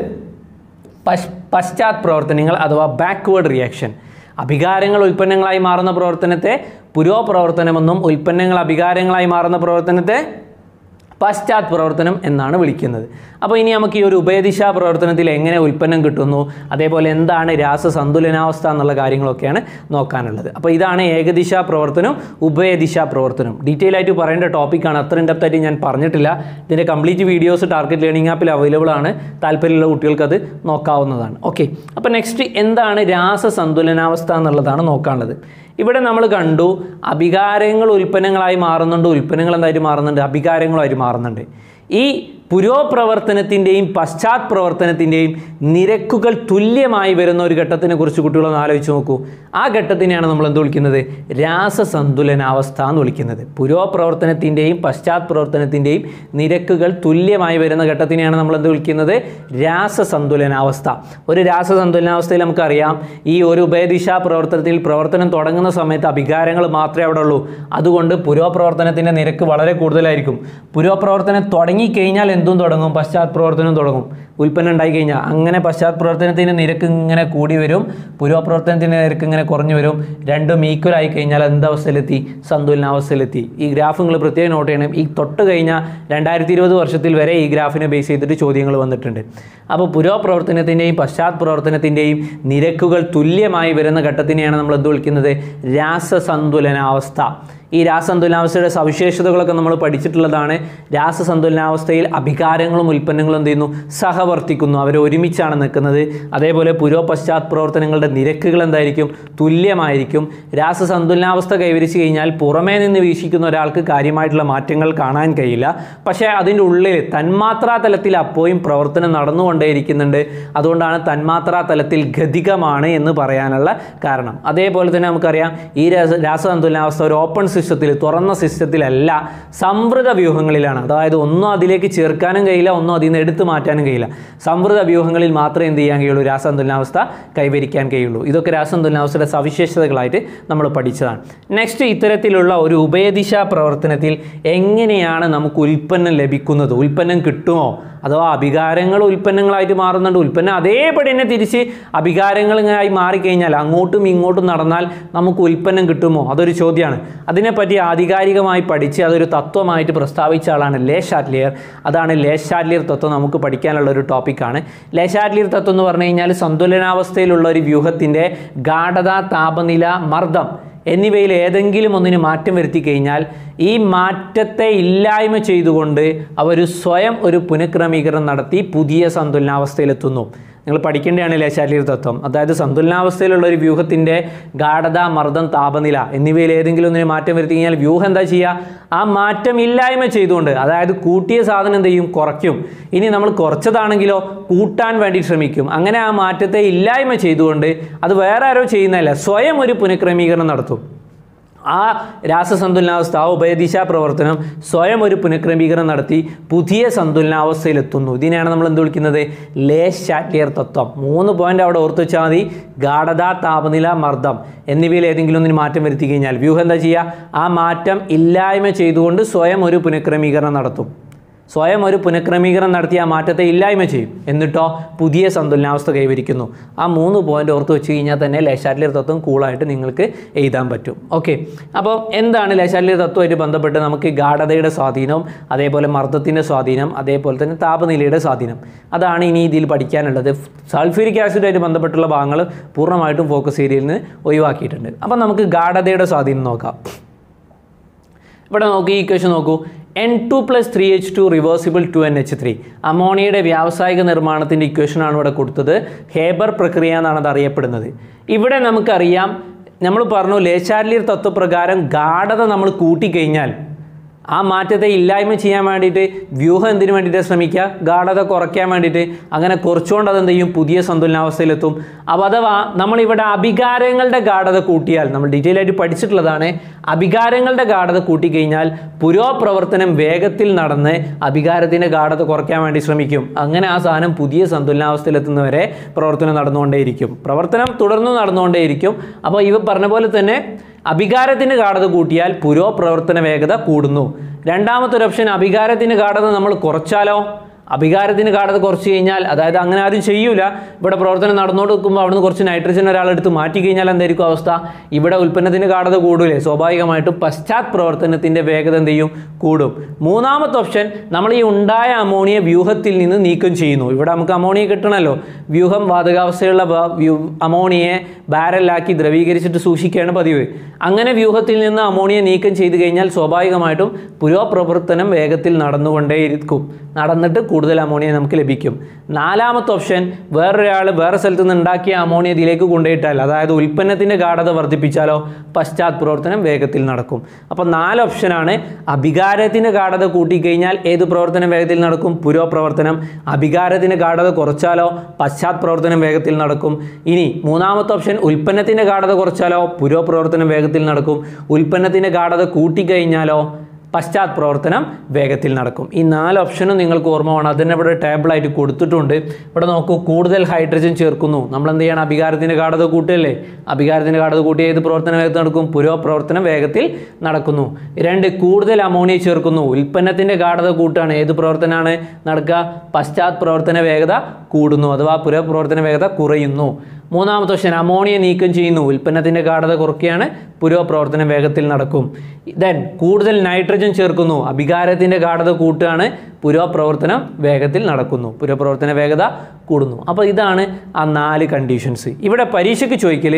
പശ് പശ്ചാത് പ്രവർത്തനങ്ങൾ അഥവാ ബാക്ക്വേർഡ് റിയാക്ഷൻ അഭികാരങ്ങൾ ഉൽപ്പന്നങ്ങളായി മാറുന്ന പ്രവർത്തനത്തെ പുരോപ്രവർത്തനമെന്നും ഉൽപ്പന്നങ്ങൾ അഭികാരങ്ങളായി മാറുന്ന പ്രവർത്തനത്തെ പശ്ചാത് പ്രവർത്തനം എന്നാണ് വിളിക്കുന്നത് അപ്പോൾ ഇനി നമുക്ക് ഈ ഒരു ഉഭയദിശാ പ്രവർത്തനത്തിൽ എങ്ങനെ ഉൽപ്പന്നം കിട്ടുന്നു അതേപോലെ എന്താണ് രാസസന്തുലനാവസ്ഥ എന്നുള്ള കാര്യങ്ങളൊക്കെയാണ് നോക്കാനുള്ളത് അപ്പോൾ ഇതാണ് ഏകദിശാ പ്രവർത്തനം ഉഭയദിശാ പ്രവർത്തനം ഡീറ്റെയിൽ ആയിട്ട് പറയേണ്ട ടോപ്പിക്കാണ് അത്ര ഇൻഡെപ്ത് ആയിട്ട് ഞാൻ പറഞ്ഞിട്ടില്ല ഇതിൻ്റെ കംപ്ലീറ്റ് വീഡിയോസ് ടാർഗറ്റ് ലേണിംഗ് ആപ്പിൽ അവൈലബിൾ ആണ് താല്പര്യമുള്ള കുട്ടികൾക്ക് അത് നോക്കാവുന്നതാണ് ഓക്കെ അപ്പോൾ നെക്സ്റ്റ് എന്താണ് രാസസന്തുലനാവസ്ഥ എന്നുള്ളതാണ് നോക്കാനുള്ളത് ഇവിടെ നമ്മൾ കണ്ടു അഭികാരങ്ങൾ ഉൽപ്പന്നങ്ങളായി മാറുന്നുണ്ട് ഉൽപ്പന്നങ്ങൾ എന്തായിട്ട് മാറുന്നുണ്ട് അഭികാരങ്ങളായിട്ട് മാറുന്നുണ്ട് ഈ പുരോപ്രവർത്തനത്തിൻ്റെയും പശ്ചാത് പ്രവർത്തനത്തിൻ്റെയും നിരക്കുകൾ തുല്യമായി വരുന്ന ഒരു ഘട്ടത്തിനെ കുറിച്ച് കുട്ടികളൊന്ന് ആലോചിച്ച് നോക്കൂ ആ ഘട്ടത്തിനെയാണ് നമ്മൾ എന്ത് വിളിക്കുന്നത് രാസസന്തുലനാവസ്ഥ എന്ന് വിളിക്കുന്നത് പുരോപ്രവർത്തനത്തിൻ്റെയും പശ്ചാത് പ്രവർത്തനത്തിൻ്റെയും നിരക്കുകൾ തുല്യമായി വരുന്ന ഘട്ടത്തിനെയാണ് നമ്മൾ എന്ത് വിളിക്കുന്നത് രാസസന്തുലനാവസ്ഥ ഒരു രാസസന്തുലനാവസ്ഥയിൽ നമുക്കറിയാം ഈ ഒരു ഉഭയദിശാ പ്രവർത്തനത്തിൽ പ്രവർത്തനം തുടങ്ങുന്ന സമയത്ത് അഭികാരങ്ങൾ മാത്രമേ അവിടെ ഉള്ളൂ അതുകൊണ്ട് പുരോപ്രവർത്തനത്തിൻ്റെ നിരക്ക് വളരെ കൂടുതലായിരിക്കും പുരോപ്രവർത്തനം തുടങ്ങിക്കഴിഞ്ഞാൽ എന്തും തുടങ്ങും പശ്ചാത് പ്രവർത്തനം തുടങ്ങും ഉൽപ്പന്നം ഉണ്ടായി കഴിഞ്ഞാൽ അങ്ങനെ പശ്ചാത് പ്രവർത്തനത്തിൻ്റെ നിരക്ക് ഇങ്ങനെ കൂടി വരും പുരോപ്രവർത്തനത്തിൻ്റെ നിരക്ക് ഇങ്ങനെ കുറഞ്ഞു വരും രണ്ടും ഈക്വൽ ആയി കഴിഞ്ഞാൽ എന്തവസ്ഥയിലെത്തി സന്തുലനാവസ്ഥയിലെത്തി ഈ ഗ്രാഫ് നിങ്ങൾ പ്രത്യേകം നോട്ട് ചെയ്യണം ഈ തൊട്ട് കഴിഞ്ഞാൽ രണ്ടായിരത്തി ഇരുപത് വർഷത്തിൽ വരെ ഈ ഗ്രാഫിനെ ബേസ് ചെയ്തിട്ട് ചോദ്യങ്ങൾ വന്നിട്ടുണ്ട് അപ്പോൾ പുരോപ്രവർത്തനത്തിൻ്റെയും പശ്ചാത് പ്രവർത്തനത്തിൻ്റെയും നിരക്കുകൾ തുല്യമായി വരുന്ന ഘട്ടത്തിനെയാണ് നമ്മൾ എന്ത് വിളിക്കുന്നത് രാസസന്തുലനാവസ്ഥ ഈ രാസസന്തുലനാവസ്ഥയുടെ സവിശേഷതകളൊക്കെ നമ്മൾ പഠിച്ചിട്ടുള്ളതാണ് രാസസന്തുലനാവസ്ഥയിൽ അഭികാരങ്ങളും ഉൽപ്പന്നങ്ങളും എന്ത് ചെയ്യുന്നു സഹവർത്തിക്കുന്നു അവർ ഒരുമിച്ചാണ് നിൽക്കുന്നത് അതേപോലെ പുരോ പശ്ചാത് പ്രവർത്തനങ്ങളുടെ നിരക്കുകൾ എന്തായിരിക്കും തുല്യമായിരിക്കും രാസസന്തുലനാവസ്ഥ കൈവരിച്ചു കഴിഞ്ഞാൽ പുറമേ നിന്ന് വീക്ഷിക്കുന്ന ഒരാൾക്ക് കാര്യമായിട്ടുള്ള മാറ്റങ്ങൾ കാണാൻ കഴിയില്ല പക്ഷേ അതിൻ്റെ ഉള്ളിൽ തന്മാത്രാ തലത്തിൽ അപ്പോഴും പ്രവർത്തനം നടന്നുകൊണ്ടേയിരിക്കുന്നുണ്ട് അതുകൊണ്ടാണ് തന്മാത്രാ തലത്തിൽ ഗതികമാണ് എന്ന് പറയാനുള്ള കാരണം അതേപോലെ തന്നെ നമുക്കറിയാം ഈ രാസ രാസസന്തുലനാവസ്ഥ ഒരു ഓപ്പൺ സിസ്റ്റത്തിൽ തുറന്ന സിസ്റ്റത്തിലല്ല സംവൃത വ്യൂഹങ്ങളിലാണ് അതായത് ഒന്നും അതിലേക്ക് ചേർക്കാനും കഴിയില്ല ഒന്നും അതിൽ നിന്ന് എടുത്തു മാറ്റാനും കഴിയില്ല സംവൃത വ്യൂഹങ്ങളിൽ മാത്രമേ എന്ത് ചെയ്യാൻ കഴിയുള്ളൂ രാസസന്തുലനാവസ്ഥ കൈവരിക്കാൻ കഴിയുള്ളൂ ഇതൊക്കെ രാസസന്തുലനാവസ്ഥയുടെ സവിശേഷതകളായിട്ട് നമ്മൾ പഠിച്ചതാണ് നെക്സ്റ്റ് ഇത്തരത്തിലുള്ള ഒരു ഉഭയദിശാ പ്രവർത്തനത്തിൽ എങ്ങനെയാണ് നമുക്ക് ഉൽപ്പന്നം ലഭിക്കുന്നത് ഉൽപ്പന്നം കിട്ടുമോ അഥവാ അഭികാരങ്ങൾ ഉൽപ്പന്നങ്ങളായിട്ട് മാറുന്നുണ്ട് ഉൽപ്പന്നം അതേപടി തന്നെ തിരിച്ച് അഭികാരങ്ങളായി മാറിക്കഴിഞ്ഞാൽ അങ്ങോട്ടും ഇങ്ങോട്ടും നടന്നാൽ നമുക്ക് ഉൽപ്പന്നം കിട്ടുമോ അതൊരു ചോദ്യമാണ് അതിനെപ്പറ്റി ആധികാരികമായി പഠിച്ച് അതൊരു തത്വമായിട്ട് പ്രസ്താവിച്ച ആളാണ് ലേ ഷാറ്റ്ലിയർ അതാണ് ലേ ഷാറ്റ്ലിയർ തത്വം നമുക്ക് പഠിക്കാനുള്ള ഒരു ടോപ്പിക്കാണ് ലേ ഷാറ്റ്ലിയർ തത്വം എന്ന് പറഞ്ഞു കഴിഞ്ഞാൽ സന്തുലനാവസ്ഥയിലുള്ള ഒരു വ്യൂഹത്തിൻ്റെ ഗാഠത താപനില മർദ്ദം എന്നിവയിൽ ഏതെങ്കിലും ഒന്നിന് മാറ്റം വരുത്തി കഴിഞ്ഞാൽ ഈ മാറ്റത്തെ ഇല്ലായ്മ ചെയ്തുകൊണ്ട് അവർ സ്വയം ഒരു പുനഃക്രമീകരണം നടത്തി പുതിയ സന്തുലനാവസ്ഥയിലെത്തുന്നു നിങ്ങൾ പഠിക്കേണ്ടതാണ് ലേശാലിർ തത്വം അതായത് സന്തുലനാവസ്ഥയിലുള്ള ഒരു വ്യൂഹത്തിൻ്റെ ഗാഠത മർദ്ദം താപനില എന്നിവയിൽ ഏതെങ്കിലും ഒന്നിന് മാറ്റം വരുത്തി കഴിഞ്ഞാൽ വ്യൂഹം എന്താ ചെയ്യുക ആ മാറ്റം ഇല്ലായ്മ ചെയ്തുകൊണ്ട് അതായത് കൂട്ടിയ സാധനം എന്ത് ചെയ്യും കുറയ്ക്കും ഇനി നമ്മൾ കുറച്ചതാണെങ്കിലോ കൂട്ടാൻ വേണ്ടി ശ്രമിക്കും അങ്ങനെ ആ മാറ്റത്തെ ഇല്ലായ്മ ചെയ്തുകൊണ്ട് അത് വേറെ ആരോ ചെയ്യുന്നതല്ല സ്വയം ഒരു പുനഃക്രമീകരണം നടത്തും ആ രാസസന്തുലനാവസ്ഥ ആ ഉഭയദിശാ പ്രവർത്തനം സ്വയം ഒരു പുനഃക്രമീകരണം നടത്തി പുതിയ സന്തുലനാവസ്ഥയിലെത്തുന്നു ഇതിനെയാണ് നമ്മൾ എന്ത് വിളിക്കുന്നത് ലേ ഷാറ്റ്ലിയർ തത്വം മൂന്ന് പോയിന്റ് അവിടെ ഓർത്ത് വെച്ചാൽ മതി ഗാഠത താപനില മർദ്ദം എന്നിവയിൽ ഏതെങ്കിലും ഒന്നിന് മാറ്റം വരുത്തി കഴിഞ്ഞാൽ വ്യൂഹം എന്താ ചെയ്യുക ആ മാറ്റം ഇല്ലായ്മ ചെയ്തുകൊണ്ട് സ്വയം ഒരു പുനഃക്രമീകരണം നടത്തും സ്വയം ഒരു പുനഃക്രമീകരണം നടത്തി ആ മാറ്റത്തെ ഇല്ലായ്മ ചെയ്യും എന്നിട്ടോ പുതിയ സന്തുലനാവസ്ഥ കൈവരിക്കുന്നു ആ മൂന്ന് പോയിന്റ് ഓർത്ത് വെച്ച് കഴിഞ്ഞാൽ തന്നെ ലേശാറ്റ്ലിയർ തത്വം കൂളായിട്ട് നിങ്ങൾക്ക് എഴുതാൻ പറ്റും ഓക്കെ അപ്പോൾ എന്താണ് ലേശാറ്റ്ലിയർ തത്വമായിട്ട് ബന്ധപ്പെട്ട് നമുക്ക് ഗാഠതയുടെ സ്വാധീനവും അതേപോലെ മർദ്ദത്തിൻ്റെ സ്വാധീനം അതേപോലെ തന്നെ താപനിലയുടെ സ്വാധീനം അതാണ് ഇനി ഇതിൽ പഠിക്കാനുള്ളത് സൾഫ്യൂരിക് ആസിഡുമായിട്ട് ബന്ധപ്പെട്ടുള്ള ഭാഗങ്ങൾ പൂർണ്ണമായിട്ടും ഫോക്കസ് ഏരിയയിൽ നിന്ന് ഒഴിവാക്കിയിട്ടുണ്ട് അപ്പോൾ നമുക്ക് ഗാഠതയുടെ സ്വാധീനം നോക്കാം ഇവിടെ നോക്കി ഈ ഇക്വേഷൻ നോക്കൂ N two plus three H two reversible two N H three അമോണിയയുടെ വ്യാവസായിക നിർമ്മാണത്തിൻ്റെ ഇക്വേഷനാണ് ഇവിടെ കൊടുത്തത് ഹേബർ പ്രക്രിയ എന്നാണ് അത് അറിയപ്പെടുന്നത് ഇവിടെ നമുക്കറിയാം നമ്മൾ പറഞ്ഞു ലേശാർലിയർ തത്വപ്രകാരം ഗാഠത നമ്മൾ കൂട്ടിക്കഴിഞ്ഞാൽ ആ മാറ്റത്തെ ഇല്ലായ്മ ചെയ്യാൻ വേണ്ടിയിട്ട് വ്യൂഹം എന്തിനു വേണ്ടിയിട്ട് ശ്രമിക്കുക ഗാഠത കുറയ്ക്കാൻ വേണ്ടിയിട്ട് അങ്ങനെ കുറച്ചുകൊണ്ട് അതെന്ത് ചെയ്യും പുതിയ സന്തുലനാവസ്ഥയിലെത്തും അപ്പോൾ അഥവാ നമ്മളിവിടെ അഭികാരങ്ങളുടെ ഗാഠത കൂട്ടിയാൽ നമ്മൾ ഡീറ്റെയിൽ ആയിട്ട് പഠിച്ചിട്ടുള്ളതാണ് അഭികാരങ്ങളുടെ ഗാഠത കൂട്ടിക്കഴിഞ്ഞാൽ പുരോപ്രവർത്തനം വേഗത്തിൽ നടന്ന് അഭികാരത്തിൻ്റെ ഗാഠത കുറയ്ക്കാൻ വേണ്ടി ശ്രമിക്കും അങ്ങനെ ആ സാധനം പുതിയ സന്തുലനാവസ്ഥയിലെത്തുന്നവരെ പ്രവർത്തനം നടന്നുകൊണ്ടേയിരിക്കും പ്രവർത്തനം തുടർന്ന് നടന്നുകൊണ്ടേയിരിക്കും അപ്പോൾ ഇവ പറഞ്ഞ പോലെ തന്നെ അഭികാരത്തിൻ്റെ ഗാഠത കൂട്ടിയാൽ പുരോപ്രവർത്തന വേഗത കൂടുന്നു രണ്ടാമത്തെ ഒരു ഓപ്ഷൻ അഭികാരത്തിൻ്റെ ഗാഠത നമ്മൾ കുറച്ചാലോ അഭികാരത്തിന് ഗാഠത കുറച്ച് കഴിഞ്ഞാൽ അതായത് അങ്ങനെ ആരും ചെയ്യൂല ഇവിടെ പ്രവർത്തനം നടന്നുകൊണ്ട് നിൽക്കുമ്പോൾ അവിടുന്ന് കുറച്ച് നൈട്രജൻ ഒരാളെടുത്ത് മാറ്റി കഴിഞ്ഞാൽ എന്തായിരിക്കും അവസ്ഥ ഇവിടെ ഉൽപ്പന്നത്തിന് ഗാഠത കൂടൂലേ സ്വാഭാവികമായിട്ടും പശ്ചാത് പ്രവർത്തനത്തിൻ്റെ വേഗത എന്ത് ചെയ്യും കൂടും മൂന്നാമത്തെ ഓപ്ഷൻ നമ്മൾ ഈ ഉണ്ടായ അമോണിയ വ്യൂഹത്തിൽ നിന്ന് നീക്കം ചെയ്യുന്നു ഇവിടെ നമുക്ക് അമോണിയ കിട്ടണമല്ലോ വ്യൂഹം വാതകാവസ്ഥയുള്ള വ- വ്യൂ- അമോണിയയെ ബാരലാക്കി ദ്രവീകരിച്ചിട്ട് സൂക്ഷിക്കുകയാണ് പതിവ് അങ്ങനെ വ്യൂഹത്തിൽ നിന്ന് അമോണിയ നീക്കം ചെയ്ത് കഴിഞ്ഞാൽ സ്വാഭാവികമായിട്ടും പുരോപ്രവർത്തനം വേഗത്തിൽ നടന്നുകൊണ്ടേയിരിക്കും നടന്നിട്ട് കൂടുതൽ അമോണിയ നമുക്ക് ലഭിക്കും നാലാമത്തെ ഓപ്ഷൻ വേറൊരാൾ വേറെ സ്ഥലത്ത് നിന്ന് ഉണ്ടാക്കിയ അമോണിയ ഇതിലേക്ക് കൊണ്ടുപോയിട്ടാൽ അതായത് ഉൽപ്പന്നത്തിൻ്റെ ഗാഠത വർദ്ധിപ്പിച്ചാലോ പശ്ചാത് പ്രവർത്തനം വേഗത്തിൽ നടക്കും അപ്പോൾ നാല് ഓപ്ഷനാണ് അഭികാരത്തിൻ്റെ ഗാഠത കൂട്ടിക്കഴിഞ്ഞാൽ ഏത് പ്രവർത്തനം വേഗത്തിൽ നടക്കും പുരോപ്രവർത്തനം അഭികാരത്തിൻ്റെ ഗാഠത കുറച്ചാലോ പശ്ചാത് പ്രവർത്തനം വേഗത്തിൽ നടക്കും ഇനി മൂന്നാമത്തെ ഓപ്ഷൻ ഉൽപ്പന്നത്തിൻ്റെ ഗാഠത കുറച്ചാലോ പുരോപ്രവർത്തനം വേഗത്തിൽ നടക്കും ഉൽപ്പന്നത്തിൻ്റെ ഗാഠത കൂട്ടിക്കഴിഞ്ഞാലോ പശ്ചാത് പ്രവർത്തനം വേഗത്തിൽ നടക്കും ഈ നാല് ഓപ്ഷനും നിങ്ങൾക്ക് ഓർമ്മ വേണം അതിനെ ഇവിടെ ടേബിളായിട്ട് കൊടുത്തിട്ടുണ്ട് ഇവിടെ നോക്കൂ കൂടുതൽ ഹൈഡ്രജൻ ചേർക്കുന്നു നമ്മൾ എന്ത് ചെയ്യണം അഭികാരത്തിൻ്റെ ഗാഠത കൂട്ടുകയല്ലേ അഭികാരത്തിൻ്റെ ഗാഠത കൂട്ടി ഏത് പ്രവർത്തനം വേഗത്തിൽ നടക്കും പുരോപ്രവർത്തനം വേഗത്തിൽ നടക്കുന്നു രണ്ട് കൂടുതൽ അമോണിയ ചേർക്കുന്നു ഉൽപ്പന്നത്തിൻ്റെ ഗാഠത കൂട്ടാണ് ഏത് പ്രവർത്തനമാണ് നടക്കുക പശ്ചാത് പ്രവർത്തന വേഗത കൂടുന്നു അഥവാ പുരോപ്രവർത്തന വേഗത കുറയുന്നു മൂന്നാമത്തെ ഓപ്ഷൻ അമോണിയ നീക്കം ചെയ്യുന്നു ഉൽപ്പന്നത്തിൻ്റെ ഗാഠത കുറയ്ക്കുകയാണ് പുരോപ്രവർത്തനം വേഗത്തിൽ നടക്കും ദെൻ കൂടുതൽ നൈട്രജൻ ചേർക്കുന്നു അഭികാരത്തിൻ്റെ ഗാഠത കൂട്ടുകയാണ് പുരോപ്രവർത്തനം വേഗത്തിൽ നടക്കുന്നു പുരോപ്രവർത്തന വേഗത കൂടുന്നു അപ്പോൾ ഇതാണ് ആ നാല് കണ്ടീഷൻസ് ഇവിടെ പരീക്ഷയ്ക്ക് ചോദിക്കൽ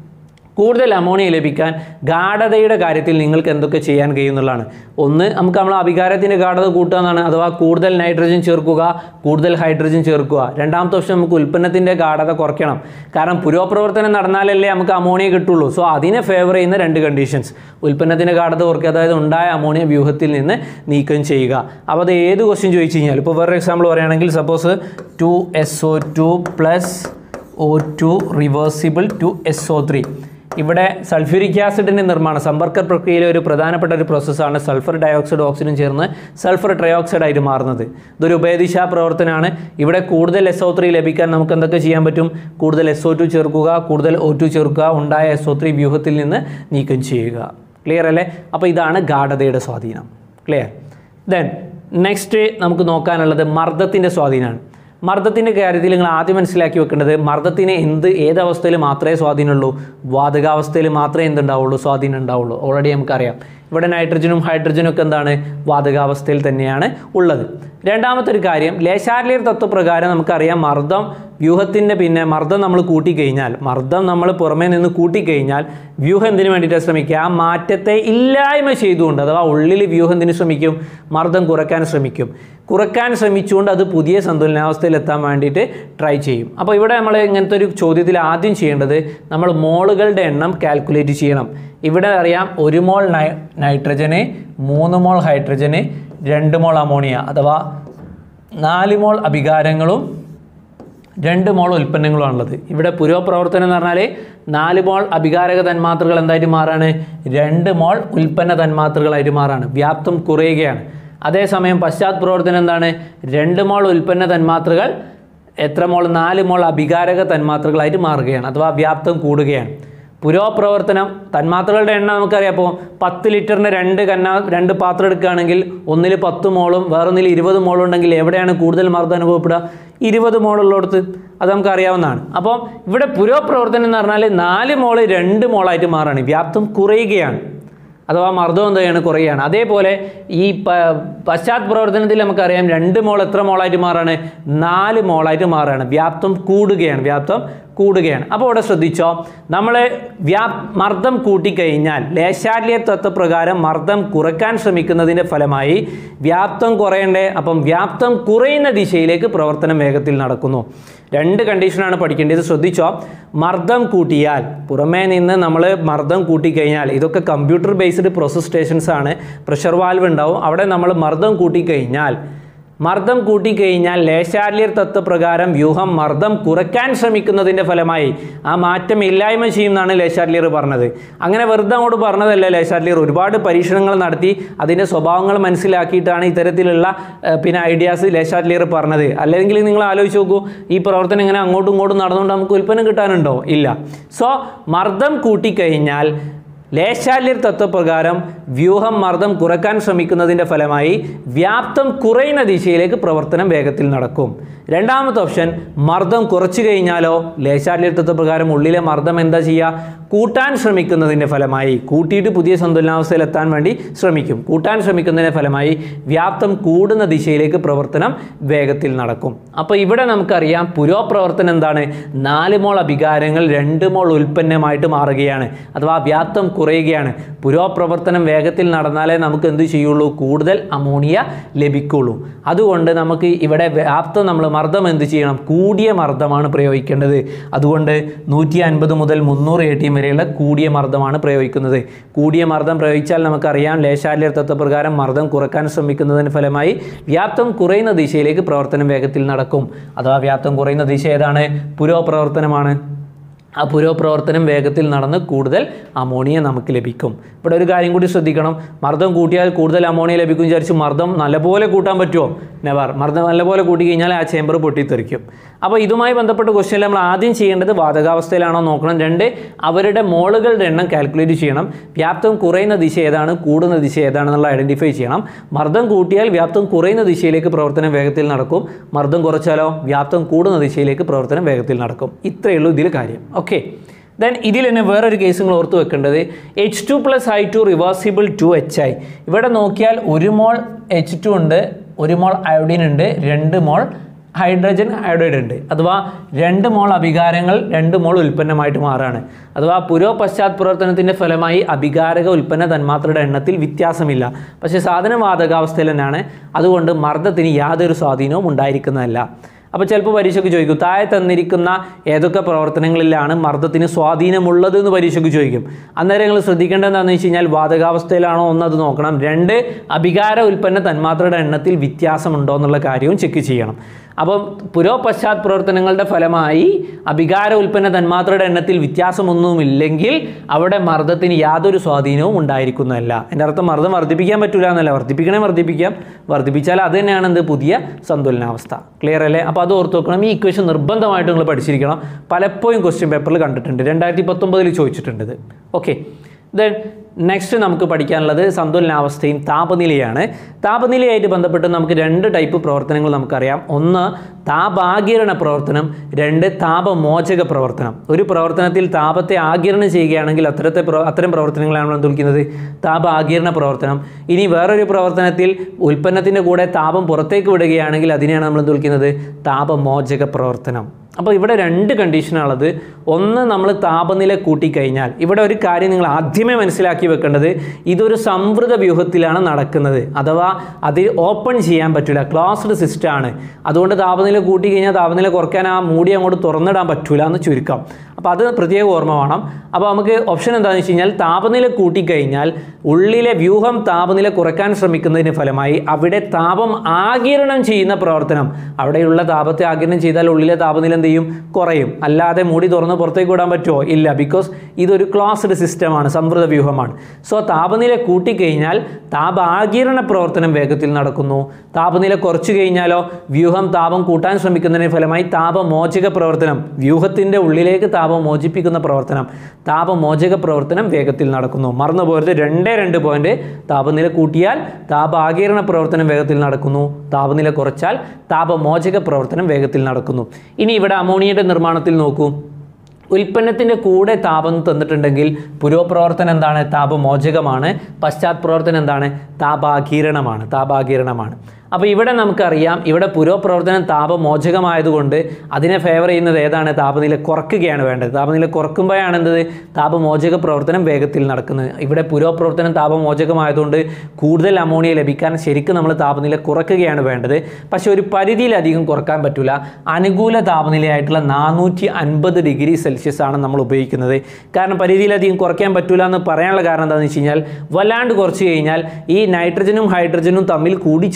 കൂടുതൽ അമോണിയ ലഭിക്കാൻ ഗാഠതയുടെ കാര്യത്തിൽ നിങ്ങൾക്ക് എന്തൊക്കെ ചെയ്യാൻ കഴിയുന്നുള്ളതാണ് ഒന്ന് നമുക്ക് നമ്മൾ അഭികാരത്തിൻ്റെ ഗാഠത കൂട്ടുക എന്നാണ് അഥവാ കൂടുതൽ നൈട്രജൻ ചേർക്കുക കൂടുതൽ ഹൈഡ്രജൻ ചേർക്കുക രണ്ടാമത്തെ ഓപ്ഷൻ നമുക്ക് ഉൽപ്പന്നത്തിൻ്റെ ഗാഠത കുറയ്ക്കണം കാരണം പുരോപ്രവർത്തനം നടന്നാലല്ലേ നമുക്ക് അമോണിയ കിട്ടുള്ളൂ സോ അതിനെ ഫേവർ ചെയ്യുന്ന രണ്ട് കണ്ടീഷൻസ് ഉൽപ്പന്നത്തിൻ്റെ ഗാഠത കുറയ്ക്കുക അതായത് ഉണ്ടായ അമോണിയ വ്യൂഹത്തിൽ നിന്ന് നീക്കം ചെയ്യുക അപ്പോൾ അത് ഏത് ക്വസ്റ്റ്യൻ ചോദിച്ചു കഴിഞ്ഞാൽ ഇപ്പോൾ വേറെ എക്സാമ്പിൾ പറയുകയാണെങ്കിൽ suppose two S O two plus O two reversible two S O three ഇവിടെ സൾഫ്യൂരിക് ആസിഡിൻ്റെ നിർമ്മാണം സമ്പർക്ക പ്രക്രിയയിലെ ഒരു പ്രധാനപ്പെട്ട ഒരു പ്രോസസ്സാണ് സൾഫർ ഡയോക്സൈഡ് ഓക്സിജൻ ചേർന്ന് സൾഫർ ട്രയോക്സൈഡ് ആയിട്ട് മാറുന്നത് ഇതൊരു ഉഭയദിശാ പ്രവർത്തനമാണ് ഇവിടെ കൂടുതൽ എസ് ഒ ത്രീ ലഭിക്കാൻ നമുക്ക് എന്തൊക്കെ ചെയ്യാൻ പറ്റും കൂടുതൽ എസ് ഒ ടു ചേർക്കുക കൂടുതൽ ഒ ടു ചേർക്കുക ഉണ്ടായ എസ് ഒ ത്രീ വ്യൂഹത്തിൽ നിന്ന് നീക്കം ചെയ്യുക ക്ലിയർ അല്ലേ അപ്പോൾ ഇതാണ് ഗാഠതയുടെ സ്വാധീനം ക്ലിയർ ദെൻ നെക്സ്റ്റ് നമുക്ക് നോക്കാനുള്ളത് മർദ്ദത്തിൻ്റെ സ്വാധീനമാണ് മർദ്ദത്തിൻ്റെ കാര്യത്തിൽ നിങ്ങൾ ആദ്യം മനസ്സിലാക്കി വെക്കേണ്ടത് മർദ്ദത്തിന് എന്ത് ഏതവസ്ഥയിൽ മാത്രമേ സ്വാധീനമുള്ളൂ വാതകാവസ്ഥയിൽ മാത്രമേ എന്തുണ്ടാവുള്ളൂ സ്വാധീനം ഉണ്ടാവുള്ളൂ ഓൾറെഡി നമുക്കറിയാം ഇവിടെ നൈട്രജനും ഹൈഡ്രജനും ഒക്കെ എന്താണ് വാതകാവസ്ഥയിൽ തന്നെയാണ് ഉള്ളത് രണ്ടാമത്തെ ഒരു കാര്യം ലേശാർലിയർ തത്വപ്രകാരം നമുക്കറിയാം മർദ്ദം വ്യൂഹത്തിൻ്റെ പിന്നെ മർദ്ദം നമ്മൾ കൂട്ടിക്കഴിഞ്ഞാൽ മർദ്ദം നമ്മൾ പുറമേ നിന്ന് കൂട്ടിക്കഴിഞ്ഞാൽ വ്യൂഹം എന്തിനു വേണ്ടിയിട്ടാണ് ശ്രമിക്കുക ആ മാറ്റത്തെ ഇല്ലായ്മ ചെയ്തുകൊണ്ട് അഥവാ ഉള്ളിൽ വ്യൂഹം എന്തിനു ശ്രമിക്കും മർദ്ദം കുറയ്ക്കാൻ ശ്രമിക്കും കുറയ്ക്കാൻ ശ്രമിച്ചുകൊണ്ട് അത് പുതിയ സന്തുലനാവസ്ഥയിൽ എത്താൻ വേണ്ടിയിട്ട് ട്രൈ ചെയ്യും അപ്പോൾ ഇവിടെ നമ്മൾ ഇങ്ങനത്തെ ഒരു ചോദ്യത്തിൽ ആദ്യം ചെയ്യേണ്ടത് നമ്മൾ മോളുകളുടെ എണ്ണം കാൽക്കുലേറ്റ് ചെയ്യണം ഇവിടെ അറിയാം ഒരു മോൾ നൈ നൈട്രജന് മൂന്ന് മോൾ ഹൈഡ്രജന് രണ്ട് മോൾ അമോണിയ അഥവാ നാല് മോൾ അഭികാരങ്ങളും രണ്ട് മോൾ ഉൽപ്പന്നങ്ങളുമാണുള്ളത് ഇവിടെ പുരോപ്രവർത്തനം എന്ന് പറഞ്ഞാൽ നാല് മോൾ അഭികാരക തന്മാത്രകൾ എന്തായിട്ട് മാറാണ് രണ്ട് മോൾ ഉൽപ്പന്ന തന്മാത്രകളായിട്ട് മാറാണ് വ്യാപ്തം കുറയുകയാണ് അതേസമയം പശ്ചാത് പ്രവർത്തനം എന്താണ് രണ്ട് മോൾ ഉൽപ്പന്ന തന്മാത്രകൾ എത്ര മോൾ നാല് മോൾ അഭികാരക തന്മാത്രകളായിട്ട് മാറുകയാണ് അഥവാ വ്യാപ്തം കൂടുകയാണ് പുരോപ്രവർത്തനം തന്മാത്രകളുടെ എണ്ണം നമുക്കറിയാം അപ്പോൾ പത്ത് ലിറ്ററിന് രണ്ട് കന്ന രണ്ട് പാത്രം എടുക്കുകയാണെങ്കിൽ ഒന്നിൽ പത്ത് മോളും വേറൊന്നിൽ ഇരുപത് മോളും ഉണ്ടെങ്കിൽ എവിടെയാണ് കൂടുതൽ മർദ്ദം അനുഭവപ്പെടുക ഇരുപത് മോളുള്ളിടത്ത് അത് നമുക്ക് അറിയാവുന്നതാണ് അപ്പോൾ ഇവിടെ പുരോപ്രവർത്തനം എന്ന് പറഞ്ഞാൽ നാല് മോള് രണ്ട് മോളായിട്ട് മാറാണ് വ്യാപ്തം കുറയുകയാണ് അഥവാ മർദ്ദം എന്ത് ചെയ്യാണ് കുറയുകയാണ് അതേപോലെ ഈ പ പശ്ചാത് പ്രവർത്തനത്തിൽ നമുക്കറിയാം രണ്ട് മോൾ എത്ര മോളായിട്ട് മാറാണ് നാല് മോളായിട്ട് മാറുകയാണ് വ്യാപ്തം കൂടുകയാണ് വ്യാപ്തം കൂടുകയാണ് അപ്പോൾ ഇവിടെ ശ്രദ്ധിച്ചോ നമ്മൾ വ്യാ മർദ്ദം കൂട്ടിക്കഴിഞ്ഞാൽ ലേശാല്യ തത്വപ്രകാരം മർദ്ദം കുറയ്ക്കാൻ ശ്രമിക്കുന്നതിൻ്റെ ഫലമായി വ്യാപ്തം കുറയണ്ടേ അപ്പം വ്യാപ്തം കുറയുന്ന ദിശയിലേക്ക് പ്രവർത്തനം വേഗത്തിൽ നടക്കുന്നു രണ്ട് കണ്ടീഷനാണ് പഠിക്കേണ്ടത് ശ്രദ്ധിച്ചോ മർദ്ദം കൂട്ടിയാൽ പുറമേ നിന്ന് നമ്മൾ മർദ്ദം കൂട്ടിക്കഴിഞ്ഞാൽ ഇതൊക്കെ കമ്പ്യൂട്ടർ ബേസ്ഡ് പ്രോസസ് സ്റ്റേഷൻസ് ആണ് പ്രഷർ വാൽവ് ഉണ്ടാവും അവിടെ നമ്മൾ മർദ്ദം കൂട്ടിക്കഴിഞ്ഞാൽ മർദ്ദം കൂട്ടിക്കഴിഞ്ഞാൽ ലേശാല്യർ തത്വപ്രകാരം വ്യൂഹം മർദ്ദം കുറയ്ക്കാൻ ശ്രമിക്കുന്നതിൻ്റെ ഫലമായി ആ മാറ്റം ഇല്ലായ്മ ചെയ്യുമെന്നാണ് ലേശാല്യർ പറഞ്ഞത് അങ്ങനെ വെറുതെ അങ്ങോട്ട് പറഞ്ഞതല്ല ലേശാല്യർ ഒരുപാട് പരീക്ഷണങ്ങൾ നടത്തി അതിൻ്റെ സ്വഭാവങ്ങൾ മനസ്സിലാക്കിയിട്ടാണ് ഇത്തരത്തിലുള്ള ഏഹ്, പിന്നെ ഐഡിയാസ് ലേശാല്യർ പറഞ്ഞത് അല്ലെങ്കിൽ നിങ്ങൾ ആലോചിച്ച് നോക്കൂ ഈ പ്രവർത്തനം ഇങ്ങനെ അങ്ങോട്ടും ഇങ്ങോട്ടും നടന്നുകൊണ്ട് നമുക്ക് ഉൽപ്പന്നം കിട്ടാനുണ്ടോ ഇല്ല സോ മർദ്ദം കൂട്ടിക്കഴിഞ്ഞാൽ ലേശാല്യർ തത്വപ്രകാരം വ്യൂഹം മർദ്ദം കുറയ്ക്കാൻ ശ്രമിക്കുന്നതിൻ്റെ ഫലമായി വ്യാപ്തം കുറയുന്ന ദിശയിലേക്ക് പ്രവർത്തനം വേഗത്തിൽ നടക്കും രണ്ടാമത്തെ ഓപ്ഷൻ മർദ്ദം കുറച്ചു കഴിഞ്ഞാലോ ലേശാല്യർ തത്വപ്രകാരം ഉള്ളിലെ മർദ്ദം എന്താ ചെയ്യുക കൂട്ടാൻ ശ്രമിക്കുന്നതിൻ്റെ ഫലമായി കൂട്ടിയിട്ട് പുതിയ സന്തുലനാവസ്ഥയിൽ എത്താൻ വേണ്ടി ശ്രമിക്കും കൂട്ടാൻ ശ്രമിക്കുന്നതിൻ്റെ ഫലമായി വ്യാപ്തം കൂടുന്ന ദിശയിലേക്ക് പ്രവർത്തനം വേഗത്തിൽ നടക്കും അപ്പോൾ ഇവിടെ നമുക്കറിയാം പുരോപ്രവർത്തനം എന്താണ് നാല് മോൾ അഭികാരങ്ങൾ രണ്ട് മോൾ ഉൽപ്പന്നമായിട്ട് മാറുകയാണ് അഥവാ വ്യാപ്തം കുറയുകയാണ് പുരോപ്രവർത്തനം വേഗത്തിൽ നടന്നാലേ നമുക്ക് എന്ത് ചെയ്യുള്ളൂ കൂടുതൽ അമോണിയ ലഭിക്കുള്ളൂ അതുകൊണ്ട് നമുക്ക് ഇവിടെ വ്യാപ്തം നമ്മൾ മർദ്ദം എന്ത് ചെയ്യണം കൂടിയ മർദ്ദമാണ് പ്രയോഗിക്കേണ്ടത് അതുകൊണ്ട് നൂറ്റി അൻപത് മുതൽ മുന്നൂറ് എ ടി വരെയുള്ള കൂടിയ മർദ്ദമാണ് പ്രയോഗിക്കുന്നത് കൂടിയ മർദ്ദം പ്രയോഗിച്ചാൽ നമുക്കറിയാം ലേശാല്യർ തത്വപ്രകാരം മർദ്ദം കുറക്കാൻ ശ്രമിക്കുന്നതിന് ഫലമായി വ്യാപ്തം കുറയുന്ന ദിശയിലേക്ക് പ്രവർത്തനം വേഗത്തിൽ നടക്കും അഥവാ വ്യാപ്തം കുറയുന്ന ദിശ ഏതാണ് പുരോപ്രവർത്തനമാണ് ആ പുരോപ്രവർത്തനം വേഗത്തിൽ നടന്ന് കൂടുതൽ അമോണിയ നമുക്ക് ലഭിക്കും ഇവിടെ ഒരു കാര്യം കൂടി ശ്രദ്ധിക്കണം മർദ്ദം കൂട്ടിയാൽ കൂടുതൽ അമോണിയ ലഭിക്കും വിചാരിച്ച് മർദ്ദം നല്ലപോലെ കൂട്ടാൻ പറ്റുമോ നെവർ മർദ്ദം നല്ലപോലെ കൂട്ടി കഴിഞ്ഞാൽ ആ ചേമ്പർ പൊട്ടിത്തെറിക്കും അപ്പോൾ ഇതുമായി ബന്ധപ്പെട്ട ക്വസ്റ്റ്യനിൽ നമ്മൾ ആദ്യം ചെയ്യേണ്ടത് വാതകാവസ്ഥയിലാണോ നോക്കണം രണ്ട് അവരുടെ മോളുകളുടെ എണ്ണം കാൽക്കുലേറ്റ് ചെയ്യണം വ്യാപ്തം കുറയുന്ന ദിശ ഏതാണ് കൂടുന്ന ദിശ ഏതാണെന്നുള്ള ഐഡൻറ്റിഫൈ ചെയ്യണം മർദ്ദം കൂട്ടിയാൽ വ്യാപ്തം കുറയുന്ന ദിശയിലേക്ക് പ്രവർത്തനം വേഗത്തിൽ നടക്കും മർദ്ദം കുറച്ചാലോ വ്യാപ്തം കൂടുന്ന ദിശയിലേക്ക് പ്രവർത്തനം വേഗത്തിൽ നടക്കും ഇത്രയേ ഉള്ളൂ ഇതിൽ കാര്യം ഓക്കെ ദെൻ ഇതിൽ തന്നെ വേറൊരു കേസ് നിങ്ങൾ ഓർത്ത് വെക്കേണ്ടത് H two plus I two reversible two H I ഇവിടെ നോക്കിയാൽ ഒരു മോൾ എച്ച് ടു ഉണ്ട് ഒരു മോൾ അയോഡിൻ ഉണ്ട് രണ്ട് മോൾ ഹൈഡ്രജൻ അയോഡൈഡ് ഉണ്ട് അഥവാ രണ്ട് മോൾ അഭികാരങ്ങൾ രണ്ട് മോൾ ഉൽപ്പന്നമായിട്ട് മാറുകയാണ് അഥവാ പുരോ പശ്ചാത് പ്രവർത്തനത്തിൻ്റെ ഫലമായി അഭികാരക ഉൽപ്പന്ന തന്മാത്രയുടെ എണ്ണത്തിൽ വ്യത്യാസമില്ല പക്ഷേ സാധനം വാതകാവസ്ഥയിൽ തന്നെയാണ് അതുകൊണ്ട് മർദ്ദത്തിന് യാതൊരു സ്വാധീനവും ഉണ്ടായിരിക്കുന്നതല്ല അപ്പോൾ ചിലപ്പോൾ പരീക്ഷയ്ക്ക് ചോദിക്കും താഴെ തന്നിരിക്കുന്ന ഏതൊക്കെ പ്രവർത്തനങ്ങളിലാണ് മർദ്ദത്തിന് സ്വാധീനമുള്ളത് എന്ന് പരീക്ഷയ്ക്ക് ചോദിക്കും അന്നേരം നിങ്ങൾ ശ്രദ്ധിക്കേണ്ടത് എന്താണെന്ന് വെച്ച് കഴിഞ്ഞാൽ വാതകാവസ്ഥയിലാണോ ഒന്ന് അത് നോക്കണം രണ്ട് അഭികാര ഉൽപ്പന്ന തന്മാത്രയുടെ എണ്ണത്തിൽ വ്യത്യാസമുണ്ടോ എന്നുള്ള കാര്യവും ചെക്ക് ചെയ്യണം അപ്പം പുരോ പശ്ചാത് പ്രവർത്തനങ്ങളുടെ ഫലമായി അഭികാര ഉൽപ്പന്ന തന്മാത്രയുടെ എണ്ണത്തിൽ വ്യത്യാസമൊന്നുമില്ലെങ്കിൽ അവിടെ മർദ്ദത്തിന് യാതൊരു സ്വാധീനവും ഉണ്ടായിരിക്കുന്നതല്ല എൻ്റെ അർത്ഥം മർദ്ദം വർദ്ധിപ്പിക്കാൻ പറ്റില്ല എന്നല്ല വർദ്ധിപ്പിക്കണേ വർദ്ധിപ്പിക്കാം വർദ്ധിപ്പിച്ചാൽ അത് തന്നെയാണ് എന്ത് പുതിയ സന്തുലനാവസ്ഥ ക്ലിയർ അല്ലേ അപ്പോൾ അത് ഓർത്ത് വെക്കണം ഈ ഇക്വേഷൻ നിർബന്ധമായിട്ട് നിങ്ങൾ പഠിച്ചിരിക്കണം പലപ്പോഴും ക്വസ്റ്റ്യൻ പേപ്പറിൽ കണ്ടിട്ടുണ്ട് രണ്ടായിരത്തി പത്തൊമ്പതിൽ ചോദിച്ചിട്ടുണ്ട് ഇത് ഓക്കെ ദെൻ നെക്സ്റ്റ് നമുക്ക് പഠിക്കാനുള്ളത് സന്തുലനാവസ്ഥയും താപനിലയാണ് താപനിലയായിട്ട് ബന്ധപ്പെട്ട് നമുക്ക് രണ്ട് ടൈപ്പ് പ്രവർത്തനങ്ങൾ നമുക്കറിയാം ഒന്ന് താപാകിരണ പ്രവർത്തനം രണ്ട് താപമോചക പ്രവർത്തനം ഒരു പ്രവർത്തനത്തിൽ താപത്തെ ആകിരണം ചെയ്യുകയാണെങ്കിൽ അത്തരത്തെ പ്ര- അത്തരം പ്രവർത്തനങ്ങളാണ് നമ്മൾ എന്ത് വിളിക്കുന്നത് താപാകിരണ പ്രവർത്തനം ഇനി വേറൊരു പ്രവർത്തനത്തിൽ ഉൽപ്പന്നത്തിൻ്റെ കൂടെ താപം പുറത്തേക്ക് വിടുകയാണെങ്കിൽ അതിനെയാണ് നമ്മൾ എന്ത് വിളിക്കുന്നത് താപമോചക പ്രവർത്തനം അപ്പോൾ ഇവിടെ രണ്ട് കണ്ടീഷനാണുള്ളത് ഒന്ന് നമ്മൾ താപനില കൂട്ടിക്കഴിഞ്ഞാൽ ഇവിടെ ഒരു കാര്യം നിങ്ങൾ ആദ്യമേ മനസ്സിലാക്കി വെക്കേണ്ടത് ഇതൊരു സംവൃത വ്യൂഹത്തിലാണ് നടക്കുന്നത് അഥവാ അതിൽ ഓപ്പൺ ചെയ്യാൻ പറ്റില്ല ക്ലോസ്ഡ് സിസ്റ്റം ആണ് അതുകൊണ്ട് താപനില കൂട്ടി കഴിഞ്ഞാൽ താപനില കുറയ്ക്കാൻ ആ മൂടി അങ്ങോട്ട് തുറന്നിടാൻ പറ്റില്ല എന്ന് ചുരുക്കം അപ്പോൾ അത് പ്രത്യേക ഓർമ്മ വേണം അപ്പോൾ നമുക്ക് ഓപ്ഷൻ എന്താണെന്ന് വെച്ച് കഴിഞ്ഞാൽ താപനില കൂട്ടിക്കഴിഞ്ഞാൽ ഉള്ളിലെ വ്യൂഹം താപനില കുറയ്ക്കാൻ ശ്രമിക്കുന്നതിന് ഫലമായി അവിടെ താപം ആകിരണം ചെയ്യുന്ന പ്രവർത്തനം അവിടെയുള്ള താപത്തെ ആകിരണം ചെയ്താൽ ഉള്ളിലെ താപനില എന്ത് ചെയ്യും കുറയും അല്ലാതെ മൂടി തുറന്ന് പുറത്തേക്ക് വിടാൻ പറ്റുമോ ഇല്ല ബിക്കോസ് ഇതൊരു ക്ലോസ്ഡ് സിസ്റ്റമാണ് സംവൃത വ്യൂഹമാണ് സോ താപനില കൂട്ടിക്കഴിഞ്ഞാൽ താപ ആകിരണ പ്രവർത്തനം വേഗത്തിൽ നടക്കുന്നു താപനില കുറച്ചു കഴിഞ്ഞാലോ വ്യൂഹം താപം കൂട്ടാൻ ശ്രമിക്കുന്നതിന് ഫലമായി താപമോചക പ്രവർത്തനം വ്യൂഹത്തിൻ്റെ ഉള്ളിലേക്ക് താപം മോചിപ്പിക്കുന്ന പ്രവർത്തനം താപമോചക പ്രവർത്തനം വേഗത്തിൽ നടക്കുന്നു മറന്നു പോരുത് രണ്ടേ രണ്ട് പോയിന്റ് താപനില കൂട്ടിയാൽ താപ ആകിരണ പ്രവർത്തനം വേഗത്തിൽ നടക്കുന്നു താപനില കുറച്ചാൽ താപമോചക പ്രവർത്തനം വേഗത്തിൽ നടക്കുന്നു ഇനി ഇവിടെ അമോണിയയുടെ നിർമ്മാണത്തിൽ നോക്കൂ ഉൽപ്പന്നത്തിൻ്റെ കൂടെ താപം തന്നിട്ടുണ്ടെങ്കിൽ പുരോപ്രവർത്തനം എന്താണ് താപമോചകമാണ് പശ്ചാത് പ്രവർത്തനം എന്താണ് താപാകിരണമാണ് താപാകിരണമാണ് അപ്പോൾ ഇവിടെ നമുക്കറിയാം ഇവിടെ പുരോപ്രവർത്തനം താപമോചകമായതുകൊണ്ട് അതിനെ ഫേവർ ചെയ്യുന്നത് ഏതാണ് താപനില കുറയ്ക്കുകയാണ് വേണ്ടത് താപനില കുറയ്ക്കുമ്പോഴാണ് എന്ത് താപമോചക പ്രവർത്തനം വേഗത്തിൽ നടക്കുന്നത് ഇവിടെ പുരോപ്രവർത്തനം താപമോചകമായതുകൊണ്ട് കൂടുതൽ അമോണിയ ലഭിക്കാൻ ശരിക്കും നമ്മൾ താപനില കുറയ്ക്കുകയാണ് വേണ്ടത് പക്ഷേ ഒരു പരിധിയിലധികം കുറക്കാൻ പറ്റില്ല അനുകൂല താപനിലയായിട്ടുള്ള നാനൂറ്റി അൻപത് ഡിഗ്രി സെൽഷ്യസ് ആണ് നമ്മൾ ഉപയോഗിക്കുന്നത് കാരണം പരിധിയിലധികം കുറയ്ക്കാൻ പറ്റില്ല എന്ന് പറയാനുള്ള കാരണം എന്താണെന്ന് വെച്ച് കഴിഞ്ഞാൽ വല്ലാണ്ട് കുറച്ച് കഴിഞ്ഞാൽ ഈ നൈട്രജനും ഹൈഡ്രജനും തമ്മിൽ കൂടിച്ചേർന്നിട്ടാണ്